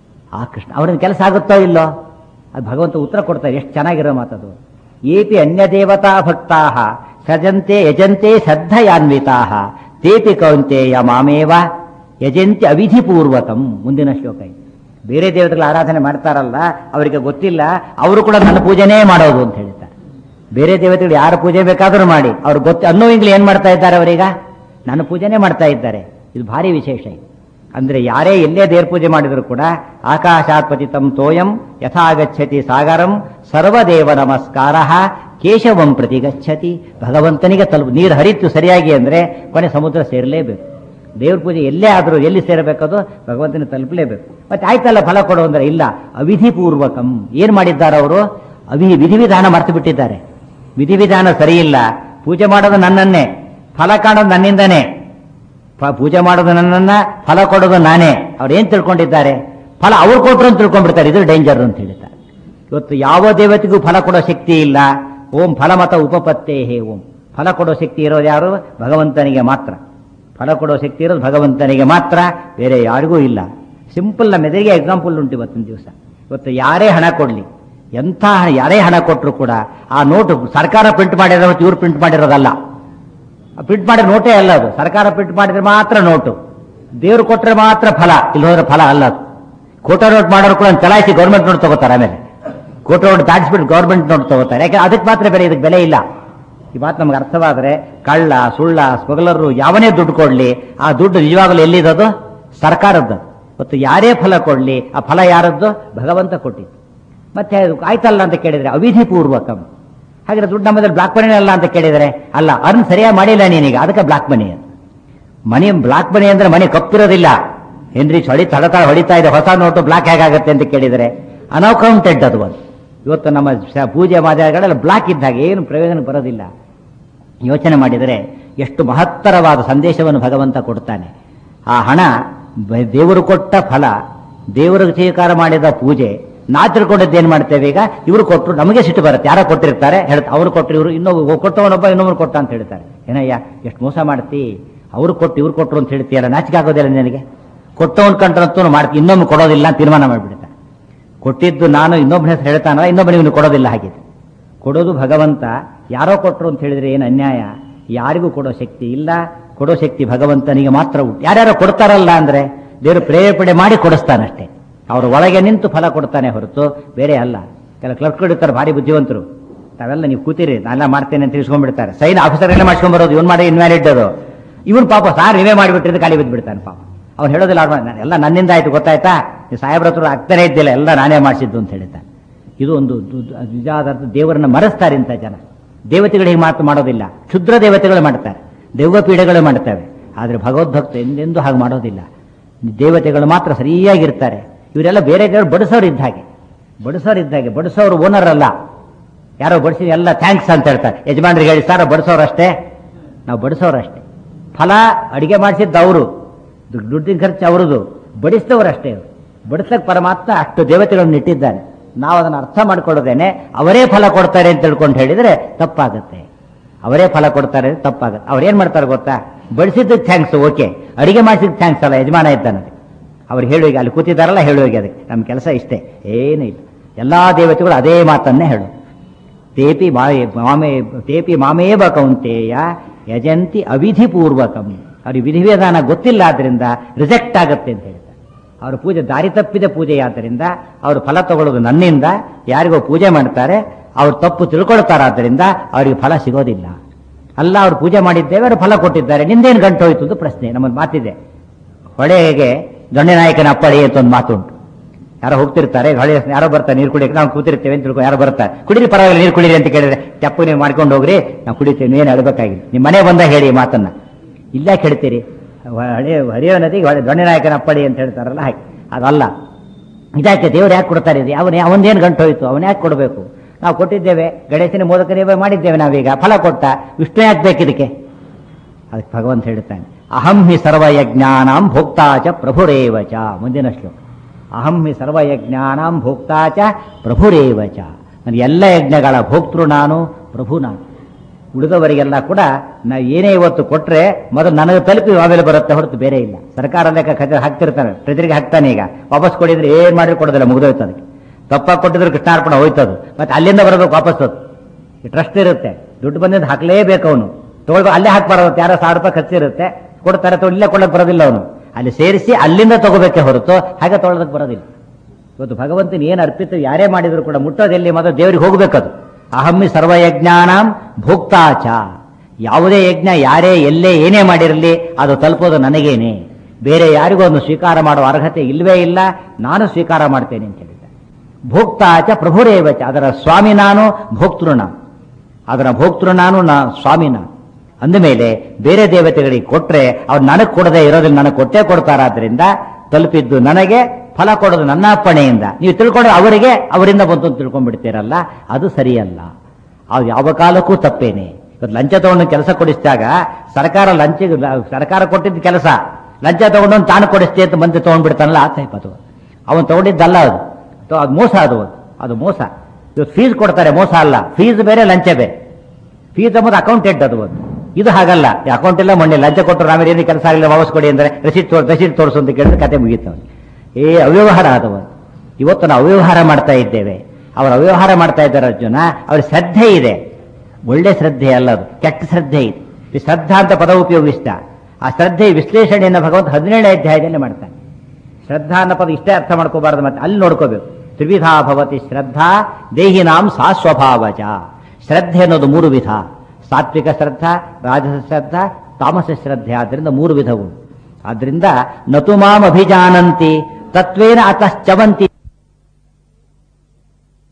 ಆ ಕೃಷ್ಣ ಅವ್ರನ್ನ ಕೆಲಸ ಆಗುತ್ತೋ ಇಲ್ಲೋ ಅದು ಭಗವಂತ ಉತ್ತರ ಕೊಡ್ತಾರೆ ಎಷ್ಟು ಚೆನ್ನಾಗಿರೋ ಮಾತದು ಏಪಿ ಅನ್ಯ ದೇವತಾ ಭಕ್ತಾ ಸಜಂತೆ ಯಜಂತೆ ಶ್ರದ್ಧಯಾನ್ವಿತಾ ತೇಪಿ ಕೌಂತೆಯ ಮಾಮೇವ ಯಜಂತಿ ಅವಿಧಿಪೂರ್ವಕಂ ಮುಂದಿನ ಶ್ಲೋಕ ಇದು ಬೇರೆ ದೇವತೆಗಳ ಆರಾಧನೆ ಮಾಡ್ತಾರಲ್ಲ ಅವರಿಗೆ ಗೊತ್ತಿಲ್ಲ ಅವರು ಕೂಡ ನನ್ನ ಪೂಜೆನೇ ಮಾಡೋದು ಅಂತ ಹೇಳ್ತಾರೆ ಬೇರೆ ದೇವತೆಗಳು ಯಾರ ಪೂಜೆ ಬೇಕಾದರೂ ಮಾಡಿ ಅವ್ರು ಗೊತ್ತು ಅನ್ನೋ ಇಂಗ್ಲಿ ಏನ್ ಮಾಡ್ತಾ ಇದ್ದಾರೆ ಅವರೀಗ ನನ್ನ ಪೂಜೆನೇ ಮಾಡ್ತಾ ಇದ್ದಾರೆ ಇದು ಭಾರಿ ವಿಶೇಷ ಇದು ಅಂದ್ರೆ ಯಾರೇ ಎಲ್ಲೇ ದೇವ್ರ ಪೂಜೆ ಮಾಡಿದ್ರು ಕೂಡ ಆಕಾಶಾತ್ ಪತಿತಂ ತೋಯಂ ಯಥಾಗಚ್ಚತಿ ಸಾಗರಂ ಸರ್ವದೇವ ನಮಸ್ಕಾರ ಕೇಶವಂ ಪ್ರತಿ ಗಚ್ಚತಿ ಭಗವಂತನಿಗೆ ತಲುಪು ನೀರು ಹರಿತು ಸರಿಯಾಗಿ ಅಂದ್ರೆ ಕೊನೆ ಸಮುದ್ರ ಸೇರಲೇಬೇಕು ದೇವ್ರ ಪೂಜೆ ಎಲ್ಲೇ ಆದರೂ ಎಲ್ಲಿ ಸೇರಬೇಕದು ಭಗವಂತನ ತಲುಪಲೇಬೇಕು ಮತ್ತೆ ಆಯ್ತಲ್ಲ ಫಲ ಕೊಡು ಅಂದ್ರೆ ಇಲ್ಲ ಅವಿಧಿಪೂರ್ವಕಂ ಏನ್ ಮಾಡಿದ್ದಾರೆ ಅವರು ಅವಿ ವಿಧಿವಿಧಾನ ಮರ್ತು ಬಿಟ್ಟಿದ್ದಾರೆ ವಿಧಿವಿಧಾನ ಸರಿಯಿಲ್ಲ ಪೂಜೆ ಮಾಡೋದು ನನ್ನನ್ನೇ ಫಲ ಕಾಣೋದು ನನ್ನಿಂದನೇ ಪ- ಪೂಜೆ ಮಾಡೋದು ನನ್ನನ್ನ ಫಲ ಕೊಡೋದು ನಾನೇ ಅವ್ರು ಏನ್ ತಿಳ್ಕೊಂಡಿದ್ದಾರೆ ಫಲ ಅವ್ರು ಕೊಟ್ರು ಅಂತ ತಿಳ್ಕೊಂಡ್ಬಿಡ್ತಾರೆ ಇದು ಡೇಂಜರ್ ಅಂತ ಹೇಳ್ತಾರೆ ಇವತ್ತು ಯಾವ ದೇವತೆಗೂ ಫಲ ಕೊಡೋ ಶಕ್ತಿ ಇಲ್ಲ ಓಂ ಫಲಮತ ಉಪಪತ್ತೇ ಹೇ ಓಂ ಫಲ ಕೊಡೋ ಶಕ್ತಿ ಇರೋದು ಯಾರು ಭಗವಂತನಿಗೆ ಮಾತ್ರ ಫಲ ಕೊಡೋ ಶಕ್ತಿ ಇರೋದು ಭಗವಂತನಿಗೆ ಮಾತ್ರ ಬೇರೆ ಯಾರಿಗೂ ಇಲ್ಲ ಸಿಂಪಲ್ ನಮ್ಮ ಎದುರಿಗೆ ಎಕ್ಸಾಂಪಲ್ ಉಂಟು ಇವತ್ತಿನ ದಿವಸ ಇವತ್ತು ಯಾರೇ ಹಣ ಕೊಡ್ಲಿ ಎಂಥ ಹಣ- ಯಾರೇ ಹಣ ಕೊಟ್ಟರು ಕೂಡ ಆ ನೋಟು ಸರ್ಕಾರ ಪ್ರಿಂಟ್ ಮಾಡಿರೋ ಇವ್ರು ಪ್ರಿಂಟ್ ಮಾಡಿರೋದಲ್ಲ ಪ್ರಿಂಟ್ ಮಾಡಿರೋ ನೋಟೇ ಅಲ್ಲ ಅದು ಸರ್ಕಾರ ಪ್ರಿಂಟ್ ಮಾಡಿದ್ರೆ ಮಾತ್ರ ನೋಟು ದೇವ್ರು ಕೊಟ್ರೆ ಮಾತ್ರ ಫಲ ಇಲ್ಲಿ ಹೋದ್ರೆ ಫಲ ಅಲ್ಲ ಅದು ಕೋಟ ನೋಟ್ ಮಾಡೋರು ಕೂಡ ಚಲಾಯಿಸಿ ಗೌರ್ಮೆಂಟ್ ನೋಟ್ ತಗೋತಾರೆ ಆಮೇಲೆ ಕೋಟ ನೋಟ್ ದಾಟಿಸ್ಬಿಟ್ಟು ಗೌರ್ಮೆಂಟ್ ನೋಟ್ ತಗೋತಾರೆ ಯಾಕೆ ಅದಕ್ಕೆ ಮಾತ್ರ ಬೆಲೆ ಇದಕ್ಕೆ ಬೆಲೆ ಇಲ್ಲ ಈ ಮಾತು ನಮ್ಗೆ ಅರ್ಥವಾದ್ರೆ ಕಳ್ಳ ಸುಳ್ಳ ಸ್ಮಗ್ಲರು ಯಾವನೇ ದುಡ್ಡು ಕೊಡ್ಲಿ ಆ ದುಡ್ಡು ನಿಜವಾಗಲೂ ಎಲ್ಲಿದದು ಸರ್ಕಾರದ್ದು ಇವತ್ತು ಯಾರೇ ಫಲ ಕೊಡ್ಲಿ ಆ ಫಲ ಯಾರದ್ದು ಭಗವಂತ ಕೊಟ್ಟಿದ್ದು ಮತ್ತೆ ಅದು ಆಯ್ತಲ್ಲ ಅಂತ ಕೇಳಿದ್ರೆ ಅವಿಧಿ ಪೂರ್ವಕಂ ಹಾಗಾದ್ರೆ ದುಡ್ಡು ನಮ್ಮದಲ್ಲಿ ಬ್ಲಾಕ್ ಮನಿ ಅಲ್ಲ ಅಂತ ಕೇಳಿದರೆ ಅಲ್ಲ ಅರ್ನ್ ಸರಿಯಾಗಿ ಮಾಡಿಲ್ಲ ನೀನೀಗ ಅದಕ್ಕೆ ಬ್ಲಾಕ್ ಮನಿ ಅಂತ ಮನಿ ಬ್ಲಾಕ್ ಮನಿ ಅಂದ್ರೆ ಮನೆ ಕಪ್ಪಿರೋದಿಲ್ಲ ಹೆನ್ರಿ ಹೊಡಿ ತಡತ ಹೊಡಿತಾ ಇದೆ ಹೊಸ ನೋಟು ಬ್ಲಾಕ್ ಹೇಗಾಗತ್ತೆ ಅಂತ ಕೇಳಿದರೆ ಅನೌಕೌಂಟೆಡ್ ಅದು ಒಂದು ಇವತ್ತು ನಮ್ಮ ಶ- ಪೂಜೆ ಮಾದರಿಗಳೆಲ್ಲ ಬ್ಲಾಕ್ ಇದ್ದಾಗ ಏನು ಪ್ರಯೋಜನ ಬರೋದಿಲ್ಲ ಯೋಚನೆ ಮಾಡಿದರೆ ಎಷ್ಟು ಮಹತ್ತರವಾದ ಸಂದೇಶವನ್ನು ಭಗವಂತ ಕೊಡ್ತಾನೆ ಆ ಹಣ ಬ- ದೇವರು ಕೊಟ್ಟ ಫಲ ದೇವರು ಸ್ವೀಕಾರ ಮಾಡಿದ ಪೂಜೆ ನಾ ತಿಳ್ಕೊಂಡದ್ದು ಏನ್ ಮಾಡ್ತೇವೆ ಈಗ ಇವರು ಕೊಟ್ಟರು ನಮಗೆ ಸಿಟ್ಟು ಬರುತ್ತೆ ಯಾರೋ ಕೊಟ್ಟಿರ್ತಾರೆ ಹೇಳ್ತಾ ಅವ್ರು ಕೊಟ್ಟರು ಇವರು ಇನ್ನೊಬ್ಬ ಕೊಟ್ಟವನೊಬ್ಬ ಇನ್ನೊಬ್ರು ಕೊಟ್ಟ ಅಂತ ಹೇಳ್ತಾರೆ ಏನಯ್ಯ ಎಷ್ಟು ಮೋಸ ಮಾಡ್ತಿ ಅವ್ರು ಕೊಟ್ಟು ಇವ್ರು ಕೊಟ್ಟರು ಅಂತ ಹೇಳ್ತೀಯಲ್ಲ ನಾಚಿಕೆ ಆಗೋದಿಲ್ಲ ನಿನಗೆ ಕೊಟ್ಟವನ್ ಕಂಡ್ರಂತೂ ಮಾಡ್ತಿ ಇನ್ನೊಮ್ಮೆ ಕೊಡೋದಿಲ್ಲ ಅಂತ ತೀರ್ಮಾನ ಮಾಡಿಬಿಡ್ತಾರೆ ಕೊಟ್ಟಿದ್ದು ನಾನು ಇನ್ನೊಬ್ಬನ ಹೆಸರು ಹೇಳ್ತಾನಲ್ಲ ಇನ್ನೊಬ್ಬನಿಗೆ ಕೊಡೋದಿಲ್ಲ ಹಾಗಿದೆ ಕೊಡೋದು ಭಗವಂತ ಯಾರೋ ಕೊಟ್ಟರು ಅಂತ ಹೇಳಿದ್ರೆ ಏನು ಅನ್ಯಾಯ ಯಾರಿಗೂ ಕೊಡೋ ಶಕ್ತಿ ಇಲ್ಲ ಕೊಡೋ ಶಕ್ತಿ ಭಗವಂತನಿಗೆ ಮಾತ್ರ ಉಂಟು ಯಾರ್ಯಾರೋ ಕೊಡ್ತಾರಲ್ಲ ಅಂದ್ರೆ ದೇವರು ಪ್ರೇರೇಪಣೆ ಮಾಡಿ ಕೊಡಿಸ್ತಾನಷ್ಟೇ ಅವ್ರ ಒಳಗೆ ನಿಂತು ಫಲ ಕೊಡ್ತಾನೆ ಹೊರತು ಬೇರೆ ಅಲ್ಲ ಕೆಲ ಕ್ಲರ್ಕ್ಗಳು ಇರ್ತಾರೆ ಭಾರಿ ಬುದ್ಧಿವಂತರು ತಾವೆಲ್ಲ ನೀವು ಕೂತಿರಿ ನಾನೆಲ್ಲ ಮಾಡ್ತೇನೆ ಅಂತ ತಿಳಿಸ್ಕೊಂಡ್ಬಿಡ್ತಾರೆ ಸೈನ್ ಆಫೀಸರ್ಗಳೇ ಮಾಡ್ಸ್ಕೊಂಡ್ಬರೋದು ಇವನ್ ಮಾಡಿ ಇನ್ವ್ಯಾಲಿಡ್ ಅದು ಇವನ್ ಪಾಪ ಸಾರ್ ನೀವೇ ಮಾಡಿಬಿಟ್ಟಿದ್ರೆ ಖಾಲಿ ಬಿದ್ದು ಬಿಡ್ತಾನೆ ಪಾಪ ಅವ್ನು ಹೇಳೋದಿಲ್ಲ ಅವ್ರು ನಾನು ಎಲ್ಲ ನನ್ನಿಂದ ಆಯ್ತು ಗೊತ್ತಾಯ್ತಾ ನೀವು ಸಾಹೇಬ್ರ ಹತ್ರ ಆಗ್ತಾನೆ ಇದ್ದಿಲ್ಲ ಎಲ್ಲ ನಾನೇ ಮಾಡಿಸಿದ್ದು ಅಂತ ಹೇಳ್ತಾನೆ ಇದು ಒಂದು ದು- ದು- ನಿಜವಾದ ಅರ್ಥ ದೇವರನ್ನ ಮರೆಸ್ತಾರೆ ಇಂಥ ಜನ ದೇವತೆಗಳಿಗೆ ಮಾತು ಮಾಡೋದಿಲ್ಲ ಕ್ಷುದ್ರ ದೇವತೆಗಳು ಮಾಡ್ತಾರೆ ದೆವ್ವ ಪೀಡೆಗಳು ಮಾಡ್ತವೆ ಆದರೆ ಭಗವದ್ಭಕ್ತ ಎಂದೆಂದೂ ಹಾಗೆ ಮಾಡೋದಿಲ್ಲ ದೇವತೆಗಳು ಮಾತ್ರ ಸರಿಯಾಗಿರ್ತಾರೆ ಇವರೆಲ್ಲ ಬೇರೆ ದೇವರು ಬಡಿಸೋರು ಇದ್ದ ಹಾಗೆ ಬಡಿಸೋರು ಇದ್ದ ಹಾಗೆ ಬಡಿಸೋರು ಓನರ್ ಅಲ್ಲ ಯಾರೋ ಬಡಿಸಿ ಎಲ್ಲ ಥ್ಯಾಂಕ್ಸ್ ಅಂತ ಹೇಳ್ತಾರೆ ಯಜಮಾನ್ರಿಗೆ ಹೇಳಿ ಸರ್ ಬಡಿಸೋರು ಅಷ್ಟೇ ನಾವು ಬಡಿಸೋರು ಅಷ್ಟೇ ಫಲ ಅಡಿಗೆ ಮಾಡಿಸಿದ್ದು ಅವರು ದುಡ್ಡಿನ ಖರ್ಚು ಅವರದು ಬಡಿಸಿದವರು ಅಷ್ಟೇ ಬಡಿಸಕ್ಕೆ ಪರಮಾತ್ಮ ಅಷ್ಟು ದೇವತೆಗಳನ್ನು ಇಟ್ಟಿದ್ದಾನೆ ನಾವು ಅದನ್ನು ಅರ್ಥ ಮಾಡ್ಕೊಳ್ಳೋದೇನೆ ಅವರೇ ಫಲ ಕೊಡ್ತಾರೆ ಅಂತ ತಿಳ್ಕೊಂಡು ಹೇಳಿದ್ರೆ ತಪ್ಪಾಗುತ್ತೆ ಅವರೇ ಫಲ ಕೊಡ್ತಾರೆ ಅಂದ್ರೆ ತಪ್ಪಾಗುತ್ತೆ ಅವ್ರು ಏನ್ ಮಾಡ್ತಾರೆ ಗೊತ್ತಾ ಬಡಿಸಿದ್ದಕ್ಕೆ ಥ್ಯಾಂಕ್ಸ್ ಓಕೆ ಅಡಿಗೆ ಮಾಡಿಸಿದ ಥ್ಯಾಂಕ್ಸ್ ಅಲ್ಲ ಯಜಮಾನ ಇದ್ದಾನೆ ಅವ್ರು ಹೇಳುವಿಗೆ ಅಲ್ಲಿ ಕೂತಿದ್ದಾರಲ್ಲ ಹೇಳುವಿಗೆ ಅದಕ್ಕೆ ನಮ್ಮ ಕೆಲಸ ಇಷ್ಟೇ ಏನೂ ಇಲ್ಲ ಎಲ್ಲಾ ದೇವತೆಗಳು ಅದೇ ಮಾತನ್ನೇ ಹೇಳು ತೇಪಿ ಮಾಯೆ ಮಾಮೇ ತೇಪಿ ಮಾಮೇವ ಕೌಂತೇಯ ಯಜಂತಿ ಅವಿಧಿಪೂರ್ವಕಂ ಅವ್ರಿಗೆ ವಿಧಿವಿಧಾನ ಗೊತ್ತಿಲ್ಲ ಆದ್ರಿಂದ ರಿಜೆಕ್ಟ್ ಆಗುತ್ತೆ ಅಂತ ಹೇಳ್ತಾರೆ ಅವ್ರ ಪೂಜೆ ದಾರಿ ತಪ್ಪಿದ ಪೂಜೆ ಆದ್ದರಿಂದ ಅವರು ಫಲ ತಗೊಳ್ಳೋದು ನನ್ನಿಂದ ಯಾರಿಗೋ ಪೂಜೆ ಮಾಡ್ತಾರೆ ಅವ್ರು ತಪ್ಪು ತಿಳ್ಕೊಳ್ತಾರಾದ್ರಿಂದ ಅವರಿಗೆ ಫಲ ಸಿಗೋದಿಲ್ಲ ಅಲ್ಲ ಅವ್ರು ಪೂಜೆ ಮಾಡಿದ್ದೇವೆ ಅವರು ಫಲ ಕೊಟ್ಟಿದ್ದಾರೆ ನಿಂದೇನು ಗಂಟು ಹೋಯ್ತು ಅಂತ ಪ್ರಶ್ನೆ ನಮ್ಮದು ಮಾತಿದೆ ಹೊಳೆಗೆ ನಾಯಕನ ಅಪ್ಪಳಿ ಅಂತ ಒಂದು ಮಾತುಂಟು ಯಾರೋ ಹೋಗ್ತಿರ್ತಾರೆ ಹೊಳೆ ಯಾರೋ ಬರ್ತಾರೆ ನೀರು ಕುಡಿಯಕ್ಕೆ ನಾವು ಕೂತಿರ್ತೇವೆ ಅಂತ ತಿಳ್ಕೊಂಡು ಯಾರೋ ಬರ್ತಾರೆ ಕುಡೀರಿ ಪರವಾಗಿಲ್ಲ ನೀರು ಕುಡೀರಿ ಅಂತ ಕೇಳಿದ್ರೆ ಚಪ್ಪು ನೀವು ಮಾಡ್ಕೊಂಡು ಹೋಗ್ರಿ ನಾವು ಕುಡಿತೇವೆ ಏನು ಹೇಳ್ಬೇಕಾಗಿಲ್ಲ ನಿಮ್ಮ ಮನೆ ಬಂದಾಗ ಹೇಳಿ ಈ ಮಾತನ್ನ ಇಲ್ಲ ಕೇಳ್ತೀರಿ ಹಳೆ ಹರಿಯೋ ನದಿಗೆ ಹೊಳೆ ನಾಯಕನ ಅಪ್ಪಡಿ ಅಂತ ಹೇಳ್ತಾರಲ್ಲ ಹಾಗೆ ಅದಲ್ಲ ಇದಕ್ಕೆ ದೇವ್ರು ಯಾಕೆ ಕೊಡ್ತಾರೆ ಇದು ಅವನೇ ಅವನದೇನು ಗಂಟು ಹೋಯ್ತು ಅವನ ಯಾಕೆ ಕೊಡಬೇಕು ನಾವು ಕೊಟ್ಟಿದ್ದೇವೆ ಗಣೇಶನ ಮೋದಕ ನೀವೇ ಮಾಡಿದ್ದೇವೆ ನಾವೀಗ ಫಲ ಕೊಟ್ಟ ವಿಷ್ಣು ಯಾಕೆ ಬೇಕು ಇದಕ್ಕೆ ಅದಕ್ಕೆ ಭಗವಂತ ಹೇಳ್ತಾನೆ ಅಹಂ ಹಿ ಸರ್ವಯಜ್ಞಾನಾಂ ಭೋಕ್ತಾಚ ಪ್ರಭುರೇವಚ ಮುಂದಿನ ಶ್ಲೋಕ ಅಹಂ ಹಿ ಸರ್ವಯಜ್ಞಾನಾಂ ಭೋಕ್ತಾಚ ಪ್ರಭುರೇವಚ ನನ್ನ ಎಲ್ಲ ಯಜ್ಞಗಳ ಭೋಕ್ತೃ ನಾನು ಪ್ರಭು ನಾನು ಉಳಿದವರಿಗೆಲ್ಲ ಕೂಡ ನಾವು ಏನೇ ಇವತ್ತು ಕೊಟ್ರೆ ಮೊದಲು ನನಗೆ ತಲುಪಿ ಆಮೇಲೆ ಬರುತ್ತೆ ಹೊರತು ಬೇರೆ ಇಲ್ಲ ಸರ್ಕಾರ ಲೆಕ್ಕ ಖಜ ಹಾಕ್ತಿರ್ತಾನೆ ಟ್ರೆಜರಿಗೆ ಹಾಕ್ತಾನೆ ಈಗ ವಾಪಸ್ ಕೊಡಿದ್ರೆ ಏನ್ ಮಾಡಿ ಕೊಡೋದಿಲ್ಲ ಮುಗಿದೋಯ್ತು ಅದಕ್ಕೆ ತಪ್ಪಾಗಿ ಕೊಟ್ಟಿದ್ರೆ ಕೃಷ್ಣಾರ್ಪಣ ಹೋಯ್ತದು ಮತ್ತೆ ಅಲ್ಲಿಂದ ಬರಬೇಕು ವಾಪಸ್ ಅದು ಟ್ರಸ್ಟ್ ಇರುತ್ತೆ ದುಡ್ಡು ಬಂದಿದ್ದು ಹಾಕ್ಲೇಬೇಕು ಅವನು ತೊಗೊಳ್ಬ ಅಲ್ಲೇ ಹಾಕ್ಬಾರ್ದು ಯಾರೋ ಸಾವಿರ ರೂಪಾಯಿ ಖರ್ಚಿರುತ್ತೆ ಕೊಡ್ತಾರೆ ತೊ ಇಲ್ಲೇ ಕೊಡಕ್ ಬರೋದಿಲ್ಲ ಅವನು ಅಲ್ಲಿ ಸೇರಿಸಿ ಅಲ್ಲಿಂದ ತಗೋಬೇಕೆ ಹೊರತು ಹಾಗೆ ತೊಗೊಳೋದಕ್ಕೆ ಬರೋದಿಲ್ಲ ಇವತ್ತು ಭಗವಂತನ ಏನು ಅರ್ಪಿತ ಯಾರೇ ಮಾಡಿದ್ರು ಕೂಡ ಮುಟ್ಟೋದೆಲ್ಲಿ ಮೊದಲು ದೇವರಿಗೆ ಹೋಗ್ಬೇಕದು ಅಹಮ್ಮಿ ಸರ್ವಯಜ್ಞಾನಾಂ ಭೋಕ್ತಾಚ ಯಾವುದೇ ಯಜ್ಞ ಯಾರೇ ಎಲ್ಲೇ ಏನೇ ಮಾಡಿರಲಿ ಅದು ತಲುಪೋದು ನನಗೇನೆ ಬೇರೆ ಯಾರಿಗೂ ಅದನ್ನು ಸ್ವೀಕಾರ ಮಾಡುವ ಅರ್ಹತೆ ಇಲ್ವೇ ಇಲ್ಲ ನಾನು ಸ್ವೀಕಾರ ಮಾಡ್ತೇನೆ ಅಂತ ಹೇಳಿದ್ದೆ ಭೋಕ್ತಾಚ ಪ್ರಭುರೇವಚ ಅದರ ಸ್ವಾಮಿ ನಾನು ಭೋಕ್ತೃ ನಾನು ಅದರ ಭೋಕ್ತೃ ನಾನು ನಾ ಸ್ವಾಮಿ ನಾನು ಅಂದಮೇಲೆ ಬೇರೆ ದೇವತೆಗಳಿಗೆ ಕೊಟ್ರೆ ಅವ್ರು ನನಗೆ ಕೊಡದೆ ಇರೋದ್ರಿಂದ ನನಗೆ ಕೊಟ್ಟೇ ಕೊಡ್ತಾರಾದ್ರಿಂದ ತಲುಪಿದ್ದು ನನಗೆ ಫಲ ಕೊಡೋದು ನನ್ನ ಅಪ್ಪಣೆಯಿಂದ ನೀವು ತಿಳ್ಕೊಂಡ್ರೆ ಅವರಿಗೆ ಅವರಿಂದ ಬಂತು ಅಂತ ತಿಳ್ಕೊಂಡ್ಬಿಡ್ತೀರಲ್ಲ ಅದು ಸರಿಯಲ್ಲ ಅದು ಯಾವ ಕಾಲಕ್ಕೂ ತಪ್ಪೇನೆ ಇವತ್ತು ಲಂಚ ತಗೊಂಡು ಕೆಲಸ ಕೊಡಿಸಿದಾಗ ಸರ್ಕಾರ ಲಂಚ ಸರ್ಕಾರ ಕೊಟ್ಟಿದ್ದ ಕೆಲಸ ಲಂಚ ತಗೊಂಡು ತಾನು ಕೊಡಿಸ್ತೆ ಅಂತ ಮಂದಿ ತಗೊಂಡ್ಬಿಡ್ತಾನಲ್ಲ ಆ ಟೈಪ್ ಅದು ಅವನು ತಗೊಂಡಿದ್ದಲ್ಲ ಅದು ಸೊ ಅದು ಮೋಸ ಅದು ಅದು ಮೋಸ ಇವತ್ತು ಫೀಸ್ ಕೊಡ್ತಾರೆ ಮೋಸ ಅಲ್ಲ ಫೀಸ್ ಬೇರೆ ಲಂಚ ಬೇರೆ ಫೀಸ್ ಎಂಬುದು ಅಕೌಂಟೆಂಟ್ ಅದು ಒಂದು ಇದು ಹಾಗಲ್ಲ ಅಕೌಂಟ್ ಇಲ್ಲ ಮೊನ್ನೆ ಲಂಚ ಕೊಟ್ಟರು ಆಮೇಲೆ ಏನು ಕೆಲಸ ಆಗಲಿಲ್ಲ ವಾಪಸ್ ಕೊಡಿ ಅಂದ್ರೆ ರೆಸಿಟ್ ರೆಸಿಟ್ ತೋರಿಸು ಅಂತ ಕೇಳಿದ್ರೆ ಕತೆ ಮುಗೀತು ಅವ್ನಿಗೆ. ಏ ಅವ್ಯವಹಾರ ಅದವ ಇವತ್ತು ನಾವು ಅವ್ಯವಹಾರ ಮಾಡ್ತಾ ಇದ್ದೇವೆ ಅವರು ಅವ್ಯವಹಾರ ಮಾಡ್ತಾ ಇದ್ದಾರೆ ಅರ್ಜುನ ಅವ್ರ ಶ್ರದ್ಧೆ ಇದೆ ಒಳ್ಳೆ ಶ್ರದ್ಧೆ ಅಲ್ಲ ಅದು ಕೆಟ್ಟ ಶ್ರದ್ಧೆ ಇದೆ ಈ ಶ್ರದ್ಧಾ ಅಂತ ಪದ ಉಪಯೋಗಿಸಿದ ಆ ಶ್ರದ್ಧೆ ವಿಶ್ಲೇಷಣೆಯನ್ನು ಭಗವಂತ ಹದಿನೇಳನೇ ಅಧ್ಯಾಯದಲ್ಲಿ ಮಾಡ್ತಾನೆ ಶ್ರದ್ಧಾ ಅನ್ನೋ ಪದ ಇಷ್ಟೇ ಅರ್ಥ ಮಾಡ್ಕೋಬಾರ್ದು ಮತ್ತೆ ಅಲ್ಲಿ ನೋಡ್ಕೋಬೇಕು ತ್ರಿವಿಧಾ ಭವತಿ ಶ್ರದ್ಧಾ ದೇಹಿನಾಂ ಸಾ ಸ್ವಭಾವಜ ಶ್ರದ್ಧೆ ಅನ್ನೋದು ಮೂರು ವಿಧ ಸಾತ್ವಿಕ ಶ್ರದ್ಧಾ ರಾಜಸ ಶ್ರದ್ಧಾ ತಾಮಸ ಶ್ರದ್ಧೆ ಆದ್ರಿಂದ ಮೂರು ವಿಧವು ಆದ್ರಿಂದ ನತು ಮಾಂ ಅಭಿಜಾನಂತಿ ತತ್ವೇನ ಅತಶ್ಚವಂತಿ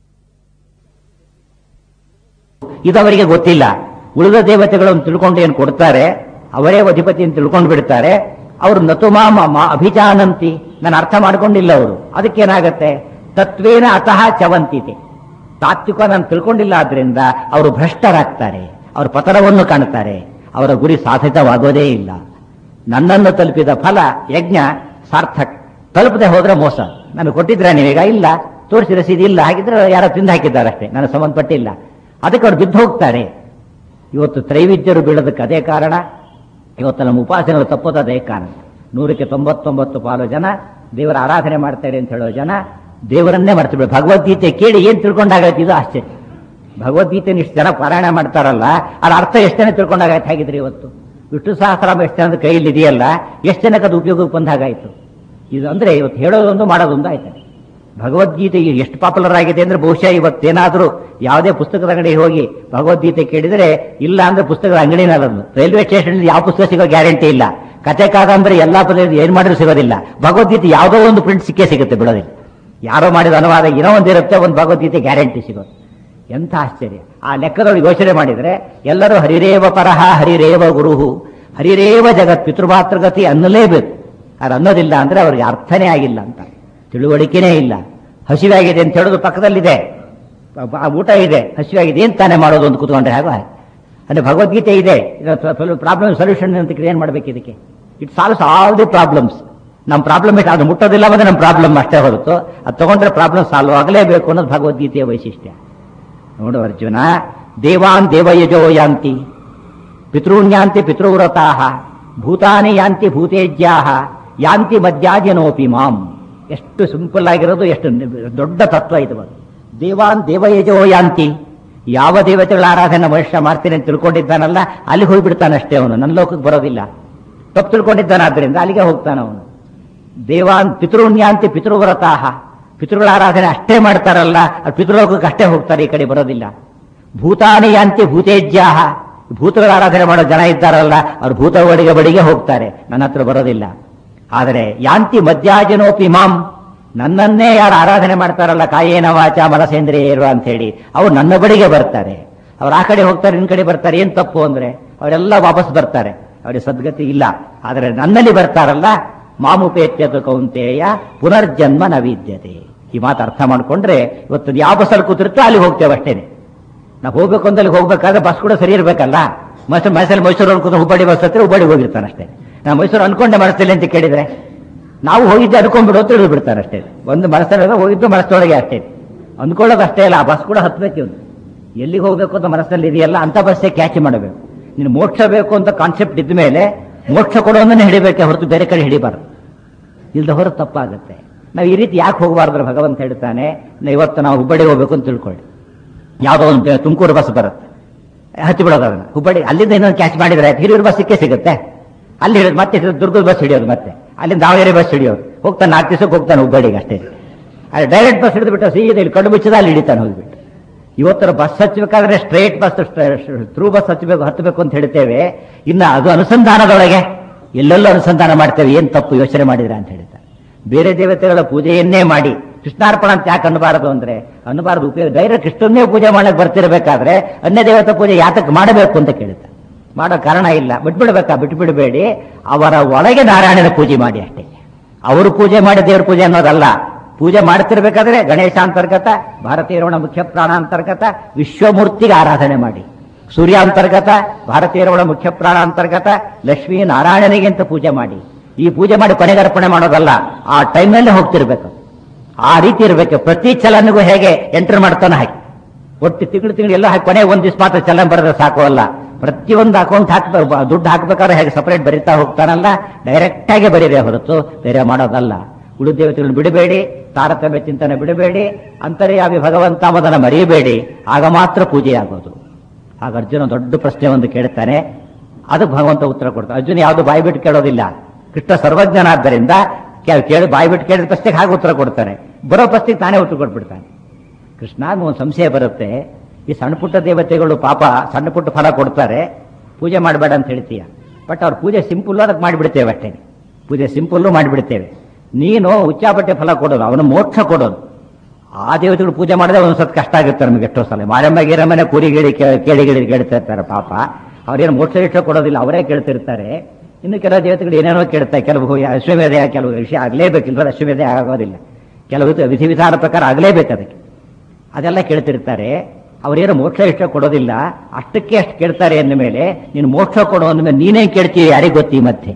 ಇದು ಅವರಿಗೆ ಗೊತ್ತಿಲ್ಲ ಉಳಿದ ದೇವತೆಗಳನ್ನು ತಿಳ್ಕೊಂಡು ಏನು ಕೊಡ್ತಾರೆ ಅವರೇ ಅಧಿಪತಿ ಅಂತ ತಿಳ್ಕೊಂಡು ಬಿಡ್ತಾರೆ ಅವರು ನತುಮಾ ಮಾ ಅಭಿಜಾನಂತಿ ನಾನು ಅರ್ಥ ಮಾಡ್ಕೊಂಡಿಲ್ಲ ಅವರು ಅದಕ್ಕೇನಾಗತ್ತೆ ತತ್ವೇನ ಅತಃ ಚವಂತಿತೆ ತಾತ್ವಿಕ ನಾನು ತಿಳ್ಕೊಂಡಿಲ್ಲ ಆದ್ರಿಂದ ಅವರು ಭ್ರಷ್ಟರಾಗ್ತಾರೆ ಅವರ ಪತನವನ್ನು ಕಾಣುತ್ತಾರೆ ಅವರ ಗುರಿ ಸಾಧಿತವಾಗೋದೇ ಇಲ್ಲ ನನ್ನನ್ನು ತಲುಪಿದ ಫಲ ಯಜ್ಞ ಸಾರ್ಥಕ್ ತಲುಪದೆ ಹೋದ್ರೆ ಮೋಸ ನಾನು ಕೊಟ್ಟಿದ್ರೆ ನೀವೀಗ ಇಲ್ಲ ತೋರಿಸಿ ರಸೀದಿ ಇಲ್ಲ ಹಾಗಿದ್ರೆ ಯಾರೋ ತಿಂದು ಹಾಕಿದ್ದಾರೆ ಅಷ್ಟೇ ನನಗೆ ಸಂಬಂಧಪಟ್ಟಿಲ್ಲ ಅದಕ್ಕೆ ಅವ್ರು ಬಿದ್ದು ಹೋಗ್ತಾರೆ ಇವತ್ತು ತ್ರೈವಿದ್ಯರು ಬೀಳೋದಕ್ಕೆ ಅದೇ ಕಾರಣ ಇವತ್ತು ನಮ್ಮ ಉಪಾಸನೆಗಳು ತಪ್ಪೋದು ಅದೇ ಕಾರಣ ನೂರಕ್ಕೆ ತೊಂಬತ್ತೊಂಬತ್ತು ಪಾಲು ಜನ ದೇವರ ಆರಾಧನೆ ಮಾಡ್ತಾರೆ ಅಂತ ಹೇಳೋ ಜನ ದೇವರನ್ನೇ ಮಾಡ್ತಿಬಿಡ ಭಗವದ್ಗೀತೆ ಕೇಳಿ ಏನ್ ತಿಳ್ಕೊಂಡಾಗತ್ತೆ ಇದು ಆಶ್ಚರ್ಯ ಭಗವದ್ಗೀತೆ ಇಷ್ಟು ಜನ ಪಾರಾಯಣ ಮಾಡ್ತಾರಲ್ಲ ಅದ್ರ ಅರ್ಥ ಎಷ್ಟು ಜನ ತಿಳ್ಕೊಂಡಾಗತ್ತೆ ಹಾಗಿದ್ರೆ ಇವತ್ತು ವಿಷ್ಣು ಸಹಸ್ರಾಮ ಎಷ್ಟು ಜನದ ಕೈಯಲ್ಲಿ ಇದೆಯಲ್ಲ ಎಷ್ಟು ಜನಕ್ಕೆ ಅದು ಉಪಯೋಗಕ್ಕೆ ಬಂದ ಹಾಗಾಯ್ತು ಇದು ಅಂದ್ರೆ ಇವತ್ತು ಹೇಳೋದೊಂದು ಮಾಡೋದೊಂದು ಆಯ್ತು ಭಗವದ್ಗೀತೆ ಎಷ್ಟು ಪಾಪ್ಯುಲರ್ ಆಗಿದೆ ಅಂದ್ರೆ ಬಹುಶಃ ಇವತ್ತೇನಾದ್ರೂ ಯಾವುದೇ ಪುಸ್ತಕದ ಅಂಗಡಿಗೆ ಹೋಗಿ ಭಗವದ್ಗೀತೆ ಕೇಳಿದ್ರೆ ಇಲ್ಲ ಅಂದ್ರೆ ಪುಸ್ತಕದ ಅಂಗಡಿನಲ್ಲದು ರೈಲ್ವೆ ಸ್ಟೇಷನ್ ಯಾವ ಪುಸ್ತಕ ಸಿಗೋ ಗ್ಯಾರಂಟಿ ಇಲ್ಲ ಕತೆ ಕಾದಂಬರಿ ಎಲ್ಲಾ ಪದ ಏನ್ ಮಾಡಿದ್ರು ಸಿಗೋದಿಲ್ಲ ಭಗವದ್ಗೀತೆ ಯಾವುದೋ ಒಂದು ಪ್ರಿಂಟ್ ಸಿಕ್ಕೇ ಸಿಗುತ್ತೆ ಬಿಡೋದಿಲ್ಲ ಯಾರೋ ಮಾಡಿದ ಅನುವಾದ ಏನೋ ಒಂದಿರುತ್ತೆ ಒಂದು ಭಗವದ್ಗೀತೆ ಗ್ಯಾರಂಟಿ ಸಿಗೋದು ಎಂಥ ಆಶ್ಚರ್ಯ ಆ ಲೆಕ್ಕದೊಳಗೆ ಯೋಚನೆ ಮಾಡಿದರೆ ಎಲ್ಲರೂ ಹರಿರೇವ ಪರಹ ಹರಿರೇವ ಗುರುಹು ಹರಿರೇವ ಜಗತ್ ಪಿತೃಮಾತೃಗತಿ ಅನ್ನಲೇಬೇಕು ಅದು ಅನ್ನೋದಿಲ್ಲ ಅಂದ್ರೆ ಅವ್ರಿಗೆ ಅರ್ಥನೇ ಆಗಿಲ್ಲ ಅಂತ ತಿಳುವಳಿಕೆನೇ ಇಲ್ಲ ಹಸಿವಾಗಿದೆ ಅಂತ ಹೇಳೋದು ಪಕ್ಕದಲ್ಲಿದೆ ಆ ಊಟ ಇದೆ ಹಸಿವಾಗಿದೆ ಏನ್ ತಾನೇ ಮಾಡೋದು ಅಂತ ಕೂತ್ಕೊಂಡ್ರೆ ಹಾಗೋ ಹಾಗೆ ಅಂದ್ರೆ ಭಗವದ್ಗೀತೆ ಇದೆ ಪ್ರಾಬ್ಲಮ್ ಸೊಲ್ಯೂಷನ್ ಅಂತ ಏನ್ ಮಾಡ್ಬೇಕು ಇದಕ್ಕೆ it solves all the problems ನಮ್ಮ ಪ್ರಾಬ್ಲಮ್ ಇಟ್ಟು ಅದು ಮುಟ್ಟೋದಿಲ್ಲ ಅಂದ್ರೆ ನಮ್ಮ ಪ್ರಾಬ್ಲಮ್ ಅಷ್ಟೇ ಹೊರತು ಅದು ತಗೊಂಡ್ರೆ ಪ್ರಾಬ್ಲಮ್ ಸಾಲ್ವ್ ಆಗಲೇಬೇಕು ಅನ್ನೋದು ಭಗವದ್ಗೀತೆಯ ವೈಶಿಷ್ಟ್ಯ ನೋಡು ಅರ್ಜುನ ದೇವಾನ್ ದೇವಯಜೋ ಯಾಂತಿ ಪಿತೃಣ್ಯಾಂತಿ ಪಿತೃವ್ರತಾಹ ಭೂತಾನಿ ಯಾಂತಿ ಭೂತೇಜ್ಯಾಹ ಯಾಂತಿ ಮಧ್ಯಾಜನೋಪಿ ಮಾಂ ಎಷ್ಟು ಸಿಂಪಲ್ ಆಗಿರೋದು ಎಷ್ಟು ದೊಡ್ಡ ತತ್ವ ಇದು ದೇವಾನ್ ದೇವಯಜೋ ಯಾಂತಿ ಯಾವ ದೇವತೆಗಳ ಆರಾಧನೆ ಮನುಷ್ಯ ಮಾಡ್ತೀನಿ ಅಂತ ತಿಳ್ಕೊಂಡಿದ್ದಾನಲ್ಲ ಅಲ್ಲಿಗೆ ಹೋಗ್ಬಿಡ್ತಾನೆ ಅಷ್ಟೇ ಅವನು ನನ್ನ ಲೋಕಕ್ಕೆ ಬರೋದಿಲ್ಲ ತಪ್ಪು ತಿಳ್ಕೊಂಡಿದ್ದಾನೆ ಆದ್ರಿಂದ ಅಲ್ಲಿಗೆ ಹೋಗ್ತಾನೆ ಅವನು ದೇವಾನ್ ಪಿತೃಣ್ಯಾಂತಿ ಪಿತೃವ್ರತಾಹ ಪಿತೃಗಳ ಆರಾಧನೆ ಅಷ್ಟೇ ಮಾಡ್ತಾರಲ್ಲ ಅದು ಪಿತೃಲೋಕಕ್ಕೆ ಅಷ್ಟೇ ಹೋಗ್ತಾರೆ ಈ ಕಡೆ ಬರೋದಿಲ್ಲ ಭೂತಾನಿ ಯಾಂತಿ ಭೂತೇಜ್ಯಾಹ ಭೂತಗಳ ಆರಾಧನೆ ಮಾಡೋ ಜನ ಇದ್ದಾರಲ್ಲ ಅವ್ರು ಭೂತ ಬಡಿಗೆ ಬಡಿಗೆ ಹೋಗ್ತಾರೆ ನನ್ನ ಹತ್ರ ಬರೋದಿಲ್ಲ ಆದರೆ ಯಾಂತಿ ಮಧ್ಯಾಜನೋಪಿ ಮಾಂ ನನ್ನನ್ನೇ ಯಾರು ಆರಾಧನೆ ಮಾಡ್ತಾರಲ್ಲ ಕಾಯೇನ ವಾಚ ಮನಸೇಂದ್ರಿಯ ಇರುವ ಅಂತ ಹೇಳಿ ಅವ್ರು ನನ್ನ ಬಳಿಗೆ ಬರ್ತಾರೆ ಅವ್ರು ಆ ಕಡೆ ಹೋಗ್ತಾರೆ ನಿನ್ ಕಡೆ ಬರ್ತಾರೆ ಏನ್ ತಪ್ಪು ಅಂದ್ರೆ ಅವರೆಲ್ಲ ವಾಪಸ್ ಬರ್ತಾರೆ ಅವರಿಗೆ ಸದ್ಗತಿ ಇಲ್ಲ ಆದರೆ ನನ್ನಲ್ಲಿ ಬರ್ತಾರಲ್ಲ ಮಾಮುಪೇತ್ಯತ ಕೌಂತೆಯ ಪುನರ್ಜನ್ಮ ನವಿದ್ಯತೆ ಈ ಮಾತು ಅರ್ಥ ಮಾಡ್ಕೊಂಡ್ರೆ ಇವತ್ತು ಯಾವ ಬಸ್ಸಲ್ಲಿ ಕೂತಿರುತ್ತೋ ಅಲ್ಲಿ ಹೋಗ್ತೇವೆ ಅಷ್ಟೇನೆ ನಾವು ಹೋಗ್ಬೇಕು ಅಂತ ಅಲ್ಲಿ ಹೋಗ್ಬೇಕಾದ್ರೆ ಬಸ್ ಕೂಡ ಸರಿ ಇರಬೇಕಲ್ಲ ಮೈಸೂರು ಮೈಸೂರು ಮೈಸೂರು ಅನ್ಕೊಂಡು ಹುಬ್ಬಳ್ಳಿ ಬಸ್ ಹತ್ರ ಹುಬ್ಬಳ್ಳಿ ಹೋಗಿರ್ತಾನೆ ಅಷ್ಟೇ ನಾ ಮೈಸೂರು ಅನ್ಕೊಂಡೆ ಮನಸ್ಸಲ್ಲಿ ಅಂತ ಕೇಳಿದ್ರೆ ನಾವು ಹೋಗಿದ್ದೆ ಅನ್ಕೊಂಡ್ಬಿಡು ಅಂತ ತಿಳಿದು ಬಿಡ್ತಾರೆ ಅಷ್ಟೇ ಒಂದು ಮನಸ್ಸಲ್ಲಿ ಹೋಗಿದ್ದು ಮನಸ್ಸೊಳಗೆ ಅಷ್ಟೇ ಅಂದ್ಕೊಳ್ಳೋದು ಅಷ್ಟೇ ಇಲ್ಲ ಆ ಬಸ್ ಕೂಡ ಹತ್ಬೇಕು ಇವನು ಎಲ್ಲಿಗೆ ಹೋಗ್ಬೇಕು ಅಂತ ಮನಸ್ಸಲ್ಲಿ ಇದೆಯಲ್ಲ ಅಂತ ಬಸ್ಸೇ ಕ್ಯಾಚ್ ಮಾಡಬೇಕು ನೀನು ಮೋಕ್ಷ ಬೇಕು ಅಂತ ಕಾನ್ಸೆಪ್ಟ್ ಇದ್ದ ಮೇಲೆ ಮೋಕ್ಷ ಕೊಡೋದನ್ನೇ ಹಿಡಿಬೇಕೆ ಹೊರತು ಬೇರೆ ಕಡೆ ಹಿಡಿಬಾರ್ದು ಇಲ್ದ ಹೊರ ತಪ್ಪಾಗುತ್ತೆ ನಾವು ಈ ರೀತಿ ಯಾಕೆ ಹೋಗಬಾರ್ದು ಭಗವಂತ ಹೇಳ್ತಾನೆ ನಾ ಇವತ್ತು ನಾವು ಹುಬ್ಬಳ್ಳಿಗೆ ಹೋಗ್ಬೇಕು ಅಂತ ತಿಳ್ಕೊಳ್ಳಿ ಯಾವುದೋ ಒಂದು ತುಮಕೂರು ಬಸ್ ಬರುತ್ತೆ ಹತ್ತಿ ಬಿಡೋದು ಅದನ್ನ ಹುಬ್ಬಳ್ಳಿ ಅಲ್ಲಿಂದ ಇನ್ನೊಂದು ಕ್ಯಾಚ್ ಮಾಡಿದ್ರೆ ಹಿರಿಯೂರು ಬಸ್ ಸಿಕ್ಕೇ ಸಿಗುತ್ತೆ ಅಲ್ಲಿ ಹಿಡಿದು ಮತ್ತೆ ದುರ್ಗದ ಬಸ್ ಹಿಡಿಯೋದು ಮತ್ತೆ ಅಲ್ಲಿಂದ ದಾವಣಗೆರೆ ಬಸ್ ಹಿಡಿಯೋದು ಹೋಗ್ತಾನೆ ನಾಲ್ಕು ದಿವಸಕ್ಕೆ ಹೋಗ್ತಾನೆ ಹುಬ್ಬಳ್ಳಿಗೆ ಅಷ್ಟೇ ಅಲ್ಲಿ ಡೈರೆಕ್ಟ್ ಬಸ್ ಹಿಡಿದು ಬಿಟ್ಟು ಸೀದಾ ಇಲ್ಲಿ ಕಡು ಮುಚ್ಚಿದ ಅಲ್ಲಿ ಹಿಡಿತಾನೆ ಹೋಗ್ಬಿಟ್ಟು ಇವತ್ತರ ಬಸ್ ಹಚ್ಚಬೇಕಾದ್ರೆ ಸ್ಟ್ರೈಟ್ ಬಸ್ ಥ್ರೂ ಬಸ್ ಹಚ್ಚಬೇಕು ಹತ್ತಬೇಕು ಅಂತ ಹೇಳ್ತೇವೆ ಇನ್ನು ಅದು ಅನುಸಂಧಾನದೊಳಗೆ ಎಲ್ಲೆಲ್ಲೋ ಅನುಸಂಧಾನ ಮಾಡ್ತೇವೆ ಏನ್ ತಪ್ಪು ಯೋಚನೆ ಮಾಡಿದ್ರೆ ಅಂತ ಹೇಳ್ತಾರೆ ಬೇರೆ ದೇವತೆಗಳ ಪೂಜೆಯನ್ನೇ ಮಾಡಿ ಕೃಷ್ಣಾರ್ಪಣ ಅಂತ ಯಾಕೆ ಅನ್ನಬಾರದು ಅಂದ್ರೆ ಅನ್ನಬಾರದು ಉಪಯೋಗ ಡೈರೆಕ್ಟ್ ಕೃಷ್ಣನ್ನೇ ಪೂಜೆ ಮಾಡಕ್ ಬರ್ತಿರ್ಬೇಕಾದ್ರೆ ಅನ್ಯ ದೇವತೆ ಪೂಜೆ ಯಾತಕ್ಕೆ ಮಾಡಬೇಕು ಅಂತ ಕೇಳುತ್ತೆ ಮಾಡೋ ಕಾರಣ ಇಲ್ಲ ಬಿಟ್ಬಿಡ್ಬೇಕಾ ಬಿಟ್ಬಿಡಬೇಡಿ ಅವರ ಒಳಗೆ ನಾರಾಯಣನ ಪೂಜೆ ಮಾಡಿ ಅಷ್ಟೇ ಅವರು ಪೂಜೆ ಮಾಡಿ ದೇವ್ರ ಪೂಜೆ ಅನ್ನೋದಲ್ಲ ಪೂಜೆ ಮಾಡ್ತಿರ್ಬೇಕಾದ್ರೆ ಗಣೇಶ ಅಂತರ್ಗತ ಭಾರತೀಯರವಣ ಮುಖ್ಯ ಪ್ರಾಣ ಅಂತರ್ಗತ ವಿಶ್ವಮೂರ್ತಿಗೆ ಆರಾಧನೆ ಮಾಡಿ ಸೂರ್ಯ ಅಂತರ್ಗತ ಭಾರತೀಯರವಳ ಮುಖ್ಯ ಪ್ರಾಣ ಅಂತರ್ಗತ ಲಕ್ಷ್ಮೀ ನಾರಾಯಣನಿಗೆ ಅಂತ ಪೂಜೆ ಮಾಡಿ ಈ ಪೂಜೆ ಮಾಡಿ ಕೊನೆಗೆ ಅರ್ಪಣೆ ಮಾಡೋದಲ್ಲ ಆ ಟೈಮ್ನಲ್ಲೇ ಹೋಗ್ತಿರ್ಬೇಕು ಆ ರೀತಿ ಇರಬೇಕು ಪ್ರತಿ ಚಲನಿಗೂ ಹೇಗೆ ಎಂಟರ್ ಮಾಡ್ತಾನೆ ಹಾಕಿ ಒಟ್ಟು ತಿಂಗಳು ತಿಂಗಳು ಎಲ್ಲ ಹಾಕಿ ಕೊನೆಗೆ ಒಂದ್ ದಿವಸ ಮಾತ್ರ ಚಲನ್ ಬರೆದ್ರೆ ಸಾಕು ಅಲ್ಲ ಪ್ರತಿಯೊಂದು ಅಕೌಂಟ್ ಹಾಕ್ಬೇಕು ದುಡ್ಡು ಹಾಕ್ಬೇಕಾದ್ರೆ ಹೇಗೆ ಸಪರೇಟ್ ಬರಿತಾ ಹೋಗ್ತಾನಲ್ಲ ಡೈರೆಕ್ಟ್ ಆಗಿ ಬರೀರೆ ಹೊರತು ಬೇರೆ ಮಾಡೋದಲ್ಲ ಉಳಿದ ದೇವತೆಗಳನ್ನು ಬಿಡಬೇಡಿ ತಾರತಮ್ಯ ಚಿಂತನೆ ಬಿಡಬೇಡಿ ಅಂತರ್ಯಾಮಿ ಭಗವಂತ ಮದನ ಮರೆಯಬೇಡಿ ಆಗ ಮಾತ್ರ ಪೂಜೆ ಆಗೋದು ಆಗ ಅರ್ಜುನ ದೊಡ್ಡ ಪ್ರಶ್ನೆ ಒಂದು ಕೇಳ್ತಾನೆ ಅದಕ್ಕೆ ಭಗವಂತ ಉತ್ತರ ಕೊಡ್ತಾನೆ ಅರ್ಜುನ ಯಾವುದು ಬಾಯಿ ಬಿಟ್ಟು ಕೇಳೋದಿಲ್ಲ ಕೃಷ್ಣ ಸರ್ವಜ್ಞನಾದ್ದರಿಂದ ಕೆ- ಕೇಳಿ ಬಾಯಿ ಬಿಟ್ಟು ಕೇಳಿದ ಪ್ರಶ್ನೆಗೆ ಹಾಗೆ ಉತ್ತರ ಕೊಡ್ತಾನೆ ಬರೋ ಪ್ರಶ್ನೆಗೆ ತಾನೇ ಉತ್ತರ ಕೊಟ್ಬಿಡ್ತಾನೆ ಕೃಷ್ಣ ಒಂದು ಸಂಶಯ ಬರುತ್ತೆ ಈ ಸಣ್ಣ ಪುಟ್ಟ ದೇವತೆಗಳು ಪಾಪ ಸಣ್ಣ ಪುಟ್ಟ ಫಲ ಕೊಡ್ತಾರೆ ಪೂಜೆ ಮಾಡಬೇಡ ಅಂತ ಹೇಳ್ತೀಯ ಬಟ್ ಅವ್ರ ಪೂಜೆ ಸಿಂಪಲ್ ಅದಕ್ಕೆ ಮಾಡಿಬಿಡ್ತೇವೆ ಅಷ್ಟೇ ಪೂಜೆ ಸಿಂಪಲ್ಲು ಮಾಡಿಬಿಡ್ತೇವೆ ನೀನು ಉಚ್ಚಾಪಟ್ಟೆ ಫಲ ಕೊಡೋದು ಅವನ ಮೋಕ್ಷ ಕೊಡೋದು ಆ ದೇವತೆಗಳು ಪೂಜೆ ಮಾಡಿದ್ರೆ ಒಂದ್ ಸ್ವಲ್ಪ ಕಷ್ಟ ಆಗುತ್ತೆ ನಮಗೆ ಎಷ್ಟೋ ಸಲ ಮಾರಮ್ಮ ಗೀರಮ್ಮನೆ ಕೂರಿ ಗಿಳಿ ಕೇಳಿ ಗಿಳಿ ಕೇಳ್ತಾ ಇರ್ತಾರೆ ಪಾಪ ಅವ್ರೇನು ಮೋಕ್ಷ ಇಷ್ಟ ಕೊಡೋದಿಲ್ಲ ಅವರೇ ಕೇಳ್ತಿರ್ತಾರೆ ಇನ್ನು ಕೆಲವು ದೇವತೆಗಳು ಏನೇನೋ ಕೇಳ್ತಾರೆ ಕೆಲವು ಅಶ್ವಮೇಧ ಕೆಲವು ವಿಷಯ ಆಗಲೇಬೇಕಿಲ್ಲ ಅಶ್ವಮೇಧ ಆಗೋದಿಲ್ಲ ಕೆಲವು ವಿಧಿ ವಿಧಾನ ಪ್ರಕಾರ ಆಗಲೇಬೇಕು ಅದಕ್ಕೆ ಅದೆಲ್ಲ ಕೇಳ್ತಿರ್ತಾರೆ ಅವರೇನು ಮೋಕ್ಷ ಇಷ್ಟ ಕೊಡೋದಿಲ್ಲ ಅಷ್ಟಕ್ಕೆ ಅಷ್ಟು ಕೇಳ್ತಾರೆ ಅಂದ ಮೇಲೆ ನೀನು ಮೋಕ್ಷ ಕೊಡೋ ಅಂದ್ಮೇಲೆ ನೀನೇ ಕೇಳ್ತೀವಿ ಯಾರಿಗೆ ಗೊತ್ತಿ ಮತ್ತೆ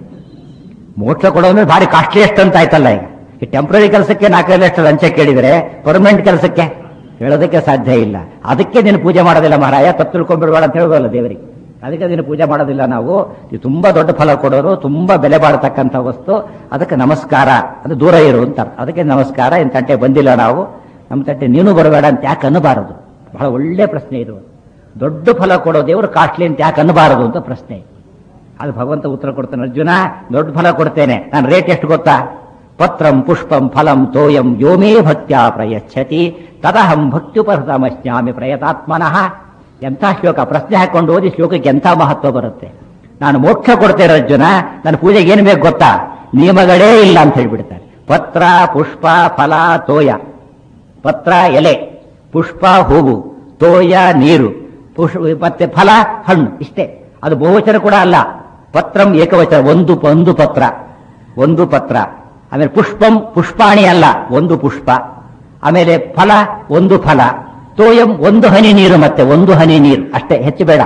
ಮೋಕ್ಷ ಕೊಡೋದ್ರೆ ಭಾರಿ ಕಾಸ್ಟ್ಲಿಯಸ್ಟ್ ಅಂತ ಆಯ್ತಲ್ಲ ಈಗ ಈ ಟೆಂಪ್ರರಿ ಕೆಲಸಕ್ಕೆ ನಾಲ್ಕೈದು ಲಕ್ಷ ಲಂಚ ಕೇಳಿದರೆ ಪರ್ಮನೆಂಟ್ ಕೆಲಸಕ್ಕೆ ಹೇಳೋದಕ್ಕೆ ಸಾಧ್ಯ ಇಲ್ಲ ಅದಕ್ಕೆ ನೀನು ಪೂಜೆ ಮಾಡೋದಿಲ್ಲ ಮಹಾರಾಯ ತಪ್ಪು ತಿಳ್ಕೊಂಡ್ಬಿಡ್ಬೇಡ ಅಂತ ಹೇಳೋದಲ್ಲ ದೇವರಿಗೆ ಅದಕ್ಕೆ ನೀನು ಪೂಜೆ ಮಾಡೋದಿಲ್ಲ ನಾವು ಇದು ತುಂಬಾ ದೊಡ್ಡ ಫಲ ಕೊಡೋರು ತುಂಬಾ ಬೆಲೆ ಬಾಳ್ತಕ್ಕಂಥ ವಸ್ತು ಅದಕ್ಕೆ ನಮಸ್ಕಾರ ಅದು ದೂರ ಇರು ಅಂತ ಅದಕ್ಕೆ ನಮಸ್ಕಾರ ಇನ್ ತಟ್ಟೆ ಬಂದಿಲ್ಲ ನಾವು ನಮ್ಮ ತಟ್ಟೆ ನೀನು ಬರಬೇಡ ಅಂತ ಯಾಕೆ ಅನ್ನಬಾರದು ಬಹಳ ಒಳ್ಳೆ ಪ್ರಶ್ನೆ ಇದು ದೊಡ್ಡ ಫಲ ಕೊಡೋ ದೇವರು ಕಾಸ್ಟ್ಲಿ ಅಂತ ಯಾಕೆ ಅನ್ನಬಾರದು ಅಂತ ಪ್ರಶ್ನೆ ಅದು ಭಗವಂತ ಉತ್ತರ ಕೊಡ್ತಾನೆ ಅರ್ಜುನ ದೊಡ್ಡ ಫಲ ಕೊಡ್ತೇನೆ ನಾನು ರೇಟ್ ಎಷ್ಟು ಗೊತ್ತಾ ಪತ್ರಂ ಪುಷ್ಪಂ ಫಲಂ ತೋಯಂ ಯೋಮೇ ಭಕ್ತ್ಯಾ ಪ್ರಯಚ್ಛತಿ ತದಹಂ ಭಕ್ತ್ಯುಪಹೃತಮಶ್ಯಾಮಿ ಪ್ರಯತಾತ್ಮನಃ ಎಂಥ ಶ್ಲೋಕ ಪ್ರಶ್ನೆ ಹಾಕೊಂಡು ಓದಿ ಶ್ಲೋಕಕ್ಕೆ ಎಂಥ ಮಹತ್ವ ಬರುತ್ತೆ ನಾನು ಮೋಕ್ಷ ಕೊಡ್ತೇನೆ ಅರ್ಜುನ ನನ್ನ ಪೂಜೆಗೆ ಏನು ಬೇಕು ಗೊತ್ತಾ ನಿಯಮಗಳೇ ಇಲ್ಲ ಅಂತ ಹೇಳ್ಬಿಡ್ತಾರೆ ಪತ್ರ ಪುಷ್ಪ ಫಲ ತೋಯ ಪತ್ರ ಎಲೆ ಪುಷ್ಪ ಹೂವು ತೋಯ ನೀರು ಪುಷ್ ಮತ್ತೆ ಫಲ ಹಣ್ಣು ಇಷ್ಟೇ ಅದು ಬಹುವಚನ ಕೂಡ ಅಲ್ಲ ಪತ್ರಂ ಏಕವಚನ ಒಂದು ಒಂದು ಪತ್ರ ಒಂದು ಪತ್ರ ಆಮೇಲೆ ಪುಷ್ಪಂ ಪುಷ್ಪಾಣಿ ಅಲ್ಲ ಒಂದು ಪುಷ್ಪ ಆಮೇಲೆ ಫಲ ಒಂದು ಫಲ ತೋಯಂ ಒಂದು ಹನಿ ನೀರು ಮತ್ತೆ ಒಂದು ಹನಿ ನೀರು ಅಷ್ಟೇ ಹೆಚ್ಚು ಬೇಡ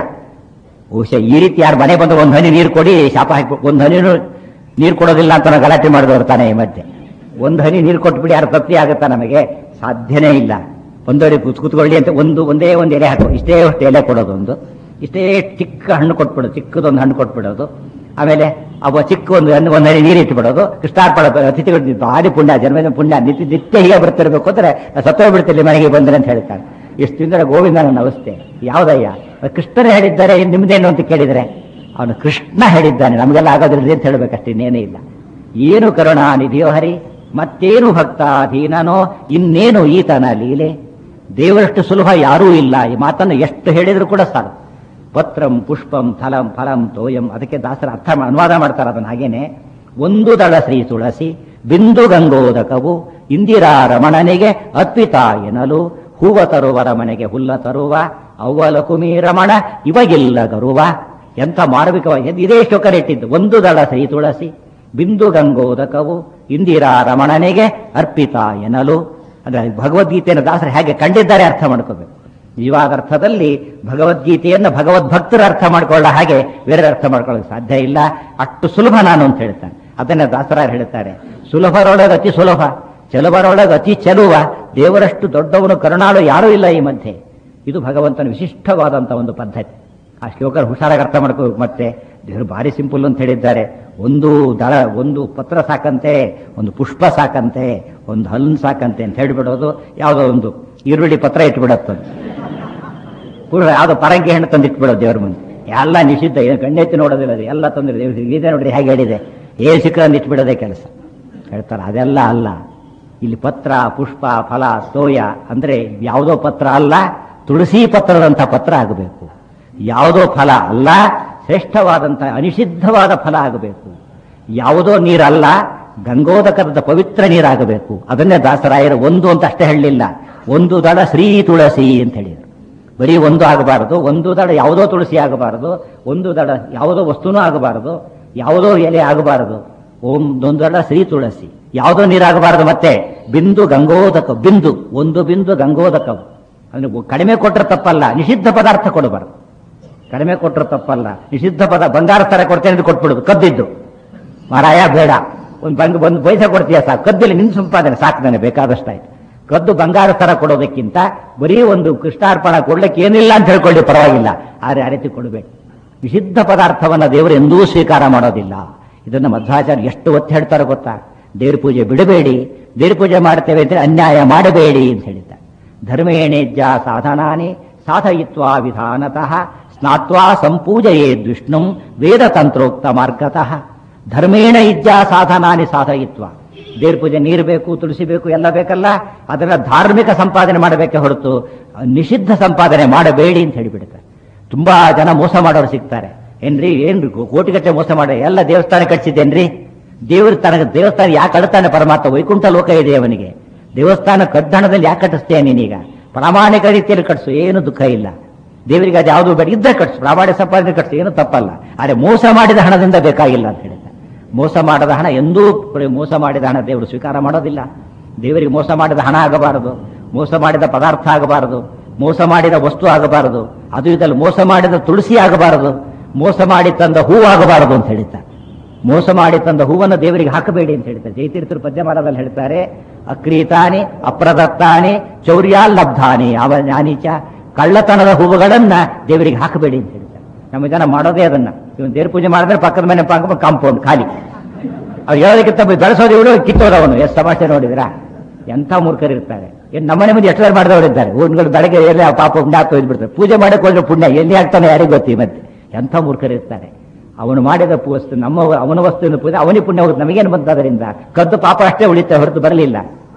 ಬಹುಶಃ ಈ ರೀತಿ ಯಾರು ಮನೆ ಬಂದು ಒಂದು ಹನಿ ನೀರು ಕೊಡಿ ಶಾಪ ಹಾಕಿ ಒಂದು ಹನಿ ನೀರು ಕೊಡೋದಿಲ್ಲ ಅಂತ ನಾವು ಗಲಾಟೆ ಮಾಡಿದವರು ತಾನೆ ಈ ಮಧ್ಯೆ ಒಂದು ಹನಿ ನೀರು ಕೊಟ್ಬಿಡಿ ಯಾರು ತೃಪ್ತಿ ಆಗುತ್ತಾ ನಮಗೆ ಸಾಧ್ಯನೇ ಇಲ್ಲ ಒಂದೊಡೆ ಕೂತ್ ಕೂತ್ಕೊಳ್ಳಿ ಅಂತ ಒಂದು ಒಂದೇ ಒಂದು ಎಲೆ ಹಾಕೋ ಇಷ್ಟೇ ಅಷ್ಟು ಎಲೆ ಕೊಡೋದು ಒಂದು ಇಷ್ಟೇ ಚಿಕ್ಕ ಹಣ್ಣು ಕೊಟ್ಬಿಡೋದು ಚಿಕ್ಕದೊಂದು ಹಣ್ಣು ಕೊಟ್ಬಿಡೋದು ಆಮೇಲೆ ಅವ ಚಿಕ್ಕ ಒಂದು ಹಣ್ಣು ಒಂದು ಹನಿ ನೀರು ಇಟ್ಬಿಡೋದು ಕೃಷ್ಣಾರ್ಪಣ ಅತಿಥಿಗಳು ಭಾರಿ ಪುಣ್ಯ ಜನ್ಮದ ಪುಣ್ಯ ನಿತ್ಯ ನಿತ್ಯ ಹೀಗೆ ಬರ್ತಿರ್ಬೇಕು ಅಂದ್ರೆ ಸತ್ತೋಗ್ಬಿಡ್ತಿರ್ಲಿ ಬಿಡ್ತಿರ್ಲಿ ಮನೆಗೆ ಬಂದ್ರೆ ಅಂತ ಹೇಳ್ತಾನೆ ಇಷ್ಟು ತಿಂದರೆ ಗೋವಿಂದ ನನ್ನ ಅವಸ್ಥೆ ಯಾವುದಯ್ಯ ಕೃಷ್ಣನೇ ಹೇಳಿದ್ದಾರೆ ನಿಮ್ದೇನು ಅಂತ ಕೇಳಿದರೆ ಅವನು ಕೃಷ್ಣ ಹೇಳಿದ್ದಾನೆ ನಮಗೆಲ್ಲ ಆಗೋದ್ರಲ್ಲಿ ಅಂತ ಹೇಳ್ಬೇಕಷ್ಟೇ ಇನ್ನೇನೇ ಇಲ್ಲ ಏನು ಕರುಣಾನಿಧಿಯೋ ಹರಿ ಮತ್ತೇನು ಭಕ್ತ ಅಧೀನನೋ ಇನ್ನೇನು ಈತನ ಲೀಲೆ ದೇವರಷ್ಟು ಸುಲಭ ಯಾರೂ ಇಲ್ಲ ಈ ಮಾತನ್ನು ಎಷ್ಟು ಹೇಳಿದ್ರು ಕೂಡ ಸಾಕು ಪತ್ರಂ ಪುಷ್ಪಂ ಫಲಂ ಫಲಂ ತೋಯಂ ಅದಕ್ಕೆ ದಾಸರ ಅರ್ಥ ಮಾ- ಅನುವಾದ ಮಾಡ್ತಾರೆ ಅದನ್ನ ಹಾಗೇನೆ ಒಂದು ದಳ ಶ್ರೀ ತುಳಸಿ ಬಿಂದು ಗಂಗೋದಕವು ಇಂದಿರಾ ರಮಣನಿಗೆ ಅರ್ಪಿತ ಎನ್ನಲು ಹೂವ ತರುವರ ಮನೆಗೆ ಹುಲ್ಲ ತರುವ ಅವ್ವಲ ಕುಮಿ ರಮಣ ಇವಗಿಲ್ಲ ಗರುವ ಎಂಥ ಮಾರ್ಮಿಕವಾಗಿ ಇದೇ ಶ್ಲೋಕ ಇಟ್ಟಿದ್ದು ಒಂದು ದಳ ಶ್ರೀ ತುಳಸಿ ಬಿಂದು ಗಂಗೋದಕವು ಇಂದಿರಾ ರಮಣನಿಗೆ ಅರ್ಪಿತ ಎನ್ನಲು ಅಂದ್ರೆ ಭಗವದ್ಗೀತೆಯನ್ನು ದಾಸರು ಹೇಗೆ ಕಂಡಿದ್ದಾರೆ ಅರ್ಥ ಮಾಡ್ಕೋಬೇಕು ನಿಜವಾದ ಅರ್ಥದಲ್ಲಿ ಭಗವದ್ಗೀತೆಯನ್ನು ಭಗವದ್ಭಕ್ತರು ಅರ್ಥ ಮಾಡ್ಕೊಳ್ಳ ಹಾಗೆ ಬೇರೆ ಅರ್ಥ ಮಾಡ್ಕೊಳ್ಳೋಕೆ ಸಾಧ್ಯ ಇಲ್ಲ ಅಷ್ಟು ಸುಲಭ ನಾನು ಅಂತ ಹೇಳ್ತಾನೆ ಅದನ್ನ ದಾಸರಾರು ಹೇಳ್ತಾರೆ ಸುಲಭರೊಳಗೆ ಅತಿ ಸುಲಭ ಚೆಲುವರೊಳಗೆ ಅತಿ ಚೆಲುವ ದೇವರಷ್ಟು ದೊಡ್ಡವನು ಕರುಣಾಳು ಯಾರೂ ಇಲ್ಲ ಈ ಮಧ್ಯೆ ಇದು ಭಗವಂತನ ವಿಶಿಷ್ಟವಾದಂಥ ಒಂದು ಪದ್ಧತಿ ಆ ಶ್ಲೋಕ ಹುಷಾರಾಗಿ ಅರ್ಥ ಮಾಡ್ಕೋಬೇಕು ಮತ್ತೆ ದೇವರು ಭಾರಿ ಸಿಂಪಲ್ ಅಂತ ಹೇಳಿದ್ದಾರೆ ಒಂದು ದಳ ಒಂದು ಪತ್ರ ಸಾಕಂತೆ ಒಂದು ಪುಷ್ಪ ಸಾಕಂತೆ ಒಂದು ಹಲ್ಲು ಸಾಕಂತೆ ಅಂತ ಹೇಳ್ಬಿಡೋದು ಯಾವುದೋ ಒಂದು ಈರುಳ್ಳಿ ಪತ್ರ ಇಟ್ಬಿಡತ್ತದು ಪೂರ್ವ ಯಾವ್ದೋ ಪರಂಗಿ ಹಣ್ಣು ತಂದು ಇಟ್ಬಿಡೋದು ದೇವ್ರ ಮುಂದೆ ಎಲ್ಲ ನಿಷಿದ್ಧ ಏನು ಕಣ್ಣೆತ್ತಿ ನೋಡೋದಿಲ್ಲ ಅದು ಎಲ್ಲ ತಂದ್ರೆ ದೇವ್ರ ಇದೆ ನೋಡ್ರಿ ಹೇಗೆ ಹೇಳಿದೆ ಏನ್ ಸಿಕ್ಕಂದು ಇಟ್ಬಿಡೋದೇ ಕೆಲಸ ಹೇಳ್ತಾರೆ ಅದೆಲ್ಲ ಅಲ್ಲ ಇಲ್ಲಿ ಪತ್ರ ಪುಷ್ಪ ಫಲ ತೋಯ ಅಂದ್ರೆ ಯಾವುದೋ ಪತ್ರ ಅಲ್ಲ ತುಳಸಿ ಪತ್ರದಂಥ ಪತ್ರ ಆಗಬೇಕು ಯಾವುದೋ ಫಲ ಅಲ್ಲ ಶ್ರೇಷ್ಠವಾದಂಥ ಅನಿಷಿದ್ಧವಾದ ಫಲ ಆಗಬೇಕು ಯಾವುದೋ ನೀರಲ್ಲ ಗಂಗೋದಕರದ ಪವಿತ್ರ ನೀರಾಗಬೇಕು ಅದನ್ನೇ ದಾಸರಾಯರು ಒಂದು ಅಂತ ಅಷ್ಟೇ ಹೇಳಲಿಲ್ಲ ಒಂದು ದಳ ಶ್ರೀ ತುಳಸಿ ಅಂತ ಹೇಳಿದರು ಬರೀ ಒಂದು ಆಗಬಾರದು ಒಂದು ದಡ ಯಾವುದೋ ತುಳಸಿ ಆಗಬಾರದು ಒಂದು ದಡ ಯಾವುದೋ ವಸ್ತುನೂ ಆಗಬಾರದು ಯಾವುದೋ ಎಲೆ ಆಗಬಾರದು ಓಂ ಒಂದು ದಡ ಶ್ರೀ ತುಳಸಿ ಯಾವುದೋ ನೀರಾಗಬಾರದು ಮತ್ತೆ ಬಿಂದು ಗಂಗೋದಕ ಬಿಂದು ಒಂದು ಬಿಂದು ಗಂಗೋದಕ ಅಂದ್ರೆ ಕಡಿಮೆ ಕೊಟ್ಟರೆ ತಪ್ಪಲ್ಲ ನಿಷಿದ್ಧ ಪದಾರ್ಥ ಕೊಡಬಾರದು ಕಡಿಮೆ ಕೊಟ್ಟರು ತಪ್ಪಲ್ಲ ನಿಷಿದ್ಧ ಪದ ಬಂಗಾರ ತರ ಕೊಡ್ತೇನೆ ಅಂತ ಕೊಟ್ಬಿಡುದು ಕದ್ದಿದ್ದು ಮಾರಾಯ ಬೇಡ ಒಂದು ಬಂಗ್ ಒಂದು ಪೈಸೆ ಕೊಡ್ತೀಯ ಸಾಕು ಕದ್ದಿಲ್ಲ ನಿನ್ ಸಂಪಾದನೆ ಸಾಕು ನನಗೆ ಬೇಕಾದಷ್ಟಾಯ್ತು ಕದ್ದು ಬಂಗಾರ ತರ ಕೊಡೋದಕ್ಕಿಂತ ಬರೀ ಒಂದು ಕೃಷ್ಣಾರ್ಪಣ ಕೊಡ್ಲಿಕ್ಕೆ ಏನಿಲ್ಲ ಅಂತ ಹೇಳ್ಕೊಳ್ಳಿ ಪರವಾಗಿಲ್ಲ ಆದ್ರೆ ಆ ರೀತಿ ಕೊಡಬೇಕು ನಿಷಿದ್ಧ ಪದಾರ್ಥವನ್ನ ದೇವರು ಎಂದೂ ಸ್ವೀಕಾರ ಮಾಡೋದಿಲ್ಲ ಇದನ್ನ ಮಧ್ವಾಚಾರ್ಯ ಎಷ್ಟು ಒತ್ತು ಹೇಳ್ತಾರೆ ಗೊತ್ತಾ ದೇವ್ರ ಪೂಜೆ ಬಿಡಬೇಡಿ ದೇವ್ರ ಪೂಜೆ ಮಾಡ್ತೇವೆ ಅಂದ್ರೆ ಅನ್ಯಾಯ ಮಾಡಬೇಡಿ ಅಂತ ಹೇಳಿದ್ದಾರೆ ಧರ್ಮೇಣೇಜ್ಯ ಸಾಧನಾನಿ ಸಾಧಯಿತ್ವಾ ವಿಧಾನತಃ ಸ್ನಾತ್ವಾ ಸಂಪೂಜಯೇದ್ ವಿಷ್ಣು ವೇದ ತಂತ್ರೋಕ್ತ ಮಾರ್ಗತಃ ಧರ್ಮೇಣ ಇಜ್ಜ ಸಾಧನಾನಿ ಸಾಧಯಿತ್ವ ದೇವ್ರ ಪೂಜೆ ನೀರು ಬೇಕು ತುಳಸಿ ಬೇಕು ಎಲ್ಲ ಬೇಕಲ್ಲ ಅದನ್ನ ಧಾರ್ಮಿಕ ಸಂಪಾದನೆ ಮಾಡಬೇಕೆ ಹೊರತು ನಿಷಿದ್ಧ ಸಂಪಾದನೆ ಮಾಡಬೇಡಿ ಅಂತ ಹೇಳಿಬಿಡ್ತಾರೆ ತುಂಬಾ ಜನ ಮೋಸ ಮಾಡೋರು ಸಿಗ್ತಾರೆ ಏನ್ರಿ ಏನ್ರಿ ಕೋಟಿಗಟ್ಟಲೆ ಮೋಸ ಮಾಡಿ ಎಲ್ಲ ದೇವಸ್ಥಾನ ಕಟ್ಸಿದ್ದೇನ್ರಿ ದೇವ್ರ ತನಗೆ ದೇವಸ್ಥಾನ ಯಾಕೆ ಅಡ್ತಾನೆ ಪರಮಾತ್ಮ ವೈಕುಂಠ ಲೋಕ ಇದೆ ಅವನಿಗೆ ದೇವಸ್ಥಾನ ಕದ್ದಣದಲ್ಲಿ ಯಾಕೆ ಕಟ್ಟಿಸ್ತೇನೆ ನೀನೀಗ ಪ್ರಾಮಾಣಿಕ ರೀತಿಯಲ್ಲಿ ಕಟ್ಸು ಏನು ದುಃಖ ಇಲ್ಲ ದೇವರಿಗೆ ಅದು ಯಾವುದು ಬೇಡ ಇದ್ದರೆ ಕಟ್ಸು ಪ್ರಾಮಾಣಿಕ ಸಂಪಾದನೆ ಕಟ್ಸು ಏನು ತಪ್ಪಲ್ಲ ಆದರೆ ಮೋಸ ಮಾಡಿದ ಹಣದಿಂದ ಬೇಕಾಗಿಲ್ಲ ಅಂತ ಹೇಳಿದ್ದಾರೆ ಮೋಸ ಮಾಡದ ಹಣ ಎಂದೂ ಪ್ರ- ಮೋಸ ಮಾಡಿದ ಹಣ ದೇವರು ಸ್ವೀಕಾರ ಮಾಡೋದಿಲ್ಲ ದೇವರಿಗೆ ಮೋಸ ಮಾಡಿದ ಹಣ ಆಗಬಾರದು ಮೋಸ ಮಾಡಿದ ಪದಾರ್ಥ ಆಗಬಾರದು ಮೋಸ ಮಾಡಿದ ವಸ್ತು ಆಗಬಾರದು ಅದು ಇದರಲ್ಲಿ ಮೋಸ ಮಾಡಿದ ತುಳಸಿ ಆಗಬಾರದು ಮೋಸ ಮಾಡಿ ತಂದ ಹೂ ಆಗಬಾರದು ಅಂತ ಹೇಳಿದ್ದಾರೆ ಮೋಸ ಮಾಡಿ ತಂದ ಹೂವನ್ನು ದೇವರಿಗೆ ಹಾಕಬೇಡಿ ಅಂತ ಹೇಳ್ತಾರೆ ಜೈತೀರ್ಥರು ಪದ್ಯಮಾಲದಲ್ಲಿ ಹೇಳ್ತಾರೆ ಅಕ್ರೀತಾನಿ ಅಪ್ರದತ್ತಾನಿ ಚೌರ್ಯಾಲ್ಲಬ್ಧಾನಿ ಅವ ಜ್ಞಾನೀಚ ಕಳ್ಳತನದ ಹೂವುಗಳನ್ನ ದೇವರಿಗೆ ಹಾಕಬೇಡಿ ಅಂತ ಹೇಳ್ತಾರೆ ನಮ್ಮ ಜನ ಮಾಡೋದೇ ಅದನ್ನ ಇವನು ದೇವ್ರ ಪೂಜೆ ಮಾಡಿದ್ರೆ ಪಕ್ಕದ ಮನೆ ಪಾಕ ಕಾಂಪೌಂಡ್ ಖಾಲಿ ಅವ್ರು ಹೇಳೋದಕ್ಕಿಂತ ಬೆಳೆಸೋದು ಇವಳು ಕಿತ್ತೋದವನು ಎಷ್ಟು ತಮಾಷೆ ನೋಡಿದ್ರಾ ಎಂಥ ಮೂರ್ಖರಿರ್ತಾರೆ ಏನು ನಮ್ಮನೆ ಮುಂದೆ ಎಷ್ಟು ಮಾಡಿದವರಿದ್ದಾರೆ ಊರುಗಳು ಬೆಳಗ್ಗೆ ಎಲ್ಲಿ ಆ ಪಾಪ ಪುಣ್ಯಾಕ ಬಿಡ್ತಾರೆ ಪೂಜೆ ಮಾಡಕ್ಕೆ ಹೋದ್ರೆ ಪುಣ್ಯ ಎಲ್ಲಿ ಆಗ್ತಾನೆ ಯಾರಿಗೂ ಗೊತ್ತಿ ಮತ್ತೆ ಎಂಥ ಮೂರ್ಖರಿರ್ತಾರೆ ಅವನು ಮಾಡಿದ ಪು- ವಸ್ತು ನಮ್ಮ ಅವನ ವಸ್ತುವಿನ ಪೂಜೆ ಅವನಿಗೆ ಪುಣ್ಯ ಹೋಗುತ್ತೆ ನಮಗೇನು ಬಂತು ಅದರಿಂದ ಕದ್ದು ಪಾಪ ಅಷ್ಟೇ ಉಳಿತಾರೆ ಹೊರತು ಬರಲಿಲ್ಲ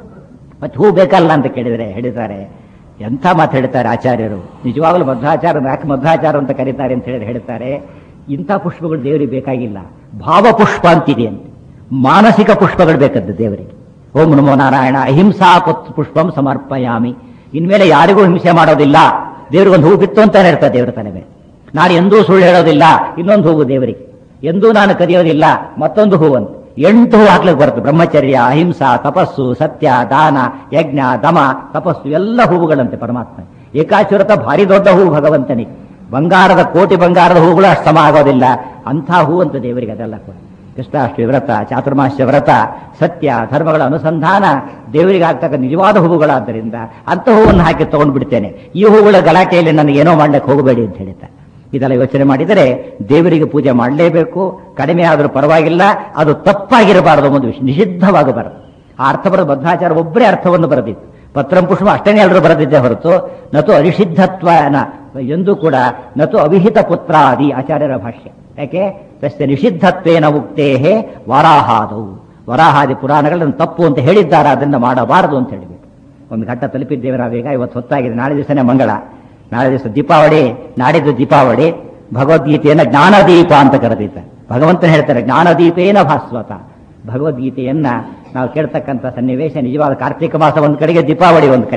ಮತ್ತೆ ಹೂ ಬೇಕಲ್ಲ ಅಂತ ಕೇಳಿದರೆ ಹೇಳಿದ್ದಾರೆ ಎಂಥ ಮಾತು ಹೇಳ್ತಾರೆ ಆಚಾರ್ಯರು ನಿಜವಾಗಲೂ ಮಧ್ವಾಚಾರ ಯಾಕೆ ಮಧ್ವಾಚಾರ ಅಂತ ಕರೀತಾರೆ ಅಂತ ಹೇಳಿ ಹೇಳ್ತಾರೆ ಇಂಥ ಪುಷ್ಪಗಳು ದೇವರಿಗೆ ಬೇಕಾಗಿಲ್ಲ ಭಾವ ಪುಷ್ಪ ಅಂತಿದೆ ಅಂತ ಮಾನಸಿಕ ಪುಷ್ಪಗಳು ಬೇಕದ್ದು ದೇವರಿಗೆ ಓಂ ನಮೋ ನಾರಾಯಣ ಅಹಿಂಸಾ ಪುತ್- ಪುಷ್ಪಂ ಸಮರ್ಪಯಾಮಿ ಇನ್ಮೇಲೆ ಯಾರಿಗೂ ಹಿಂಸೆ ಮಾಡೋದಿಲ್ಲ ದೇವ್ರಿಗೊಂದು ಹೂ ಬಿತ್ತು ಅಂತಾನೆ ಇರ್ತದೆ ದೇವರ ತಲೆ ಮೇಲೆ ನಾನು ಎಂದೂ ಸುಳ್ಳು ಹೇಳೋದಿಲ್ಲ ಇನ್ನೊಂದು ಹೂವು ದೇವರಿಗೆ ಎಂದೂ ನಾನು ಕದಿಯೋದಿಲ್ಲ ಮತ್ತೊಂದು ಹೂವು ಅಂತ ಎಂಟು ಹೂ ಹಾಕ್ಲಿಕ್ಕೆ ಬರುತ್ತೆ ಬ್ರಹ್ಮಚರ್ಯ ಅಹಿಂಸಾ ತಪಸ್ಸು ಸತ್ಯ ದಾನ ಯಜ್ಞ ದಮ ತಪಸ್ಸು ಎಲ್ಲ ಹೂವುಗಳಂತೆ ಪರಮಾತ್ಮ ಏಕಾಚುರತ ಭಾರಿ ದೊಡ್ಡ ಹೂವು ಭಗವಂತನಿಗೆ ಬಂಗಾರದ ಕೋಟಿ ಬಂಗಾರದ ಹೂವುಗಳು ಅಷ್ಟು ಸಮ ಆಗೋದಿಲ್ಲ ಅಂಥ ಹೂ ಅಂತ ದೇವರಿಗೆ ಅದೆಲ್ಲ ಕೂಡ ಕೃಷ್ಣಾಷ್ಟಮಿ ವ್ರತ ಚಾತುರ್ಮಾಸ್ಯ ವ್ರತ ಸತ್ಯ ಧರ್ಮಗಳ ಅನುಸಂಧಾನ ದೇವರಿಗೆ ಆಗ್ತಕ್ಕ ನಿಜವಾದ ಹೂವುಗಳಾದ್ದರಿಂದ ಅಂಥ ಹೂವನ್ನು ಹಾಕಿ ತಗೊಂಡು ಬಿಡ್ತೇನೆ ಈ ಹೂವುಗಳ ಗಲಾಟೆಯಲ್ಲಿ ನನಗೆ ಏನೋ ಮಾಡ್ಲಿಕ್ಕೆ ಹೋಗಬೇಡಿ ಅಂತ ಹೇಳ್ತಾರೆ ಇದೆಲ್ಲ ಯೋಚನೆ ಮಾಡಿದರೆ ದೇವರಿಗೆ ಪೂಜೆ ಮಾಡಲೇಬೇಕು ಕಡಿಮೆ ಆದರೂ ಪರವಾಗಿಲ್ಲ ಅದು ತಪ್ಪಾಗಿರಬಾರದು ಒಂದು ವಿಷಯ ನಿಷಿದ್ಧವಾಗಬಾರದು ಆ ಅರ್ಥ ಬರೋದು ಬದ್ಧಾಚಾರ ಒಬ್ಬರೇ ಅರ್ಥವನ್ನು ಬರೆದಿತ್ತು ಪತ್ರಂ ಪುಷ್ಪ ಅಷ್ಟೇ ಎಲ್ಲರೂ ಬರೆದಿದ್ದೆ ಹೊರತು ನತು ಅನಿಷಿದ್ಧತ್ವನ ಎಂದೂ ಕೂಡ ನತು ಅವಿಹಿತ ಪುತ್ರಾದಿ ಆಚಾರ್ಯರ ಭಾಷ್ಯ ಯಾಕೆ ತಸ್ಯ ನಿಷಿದ್ಧತ್ವೇನ ಉಕ್ತೇಹೇ ವರಾಹಾದವು ವರಾಹಾದಿ ಪುರಾಣಗಳನ್ನು ತಪ್ಪು ಅಂತ ಹೇಳಿದ್ದಾರೆ ಅದನ್ನು ಮಾಡಬಾರದು ಅಂತ ಹೇಳಿಬಿಟ್ಟು ಒಂದು ಘಟ್ಟ ತಲುಪಿದ್ದೇವೆ ನಾವೀಗ ಇವತ್ತು ಹೊತ್ತಾಗಿದೆ ನಾಳೆ ದಿವಸನೇ ಮಂಗಳ ನಾಳೆ ದಿವಸ ದೀಪಾವಳಿ ನಾಡಿದ್ದು ದೀಪಾವಳಿ ಭಗವದ್ಗೀತೆಯನ್ನ ಜ್ಞಾನದೀಪ ಅಂತ ಕರೆದಿದ್ದಾರೆ ಭಗವಂತನ ಹೇಳ್ತಾರೆ ಜ್ಞಾನದೀಪೇನ ಭಾಸ್ವತ ಭಗವದ್ಗೀತೆಯನ್ನ ನಾವು ಕೇಳ್ತಕ್ಕಂಥ ಸನ್ನಿವೇಶ ನಿಜವಾದ ಕಾರ್ತಿಕ ಮಾಸ ಒಂದು ಕಡೆಗೆ ದೀಪಾವಳಿ ಒಂದು ಕಡೆ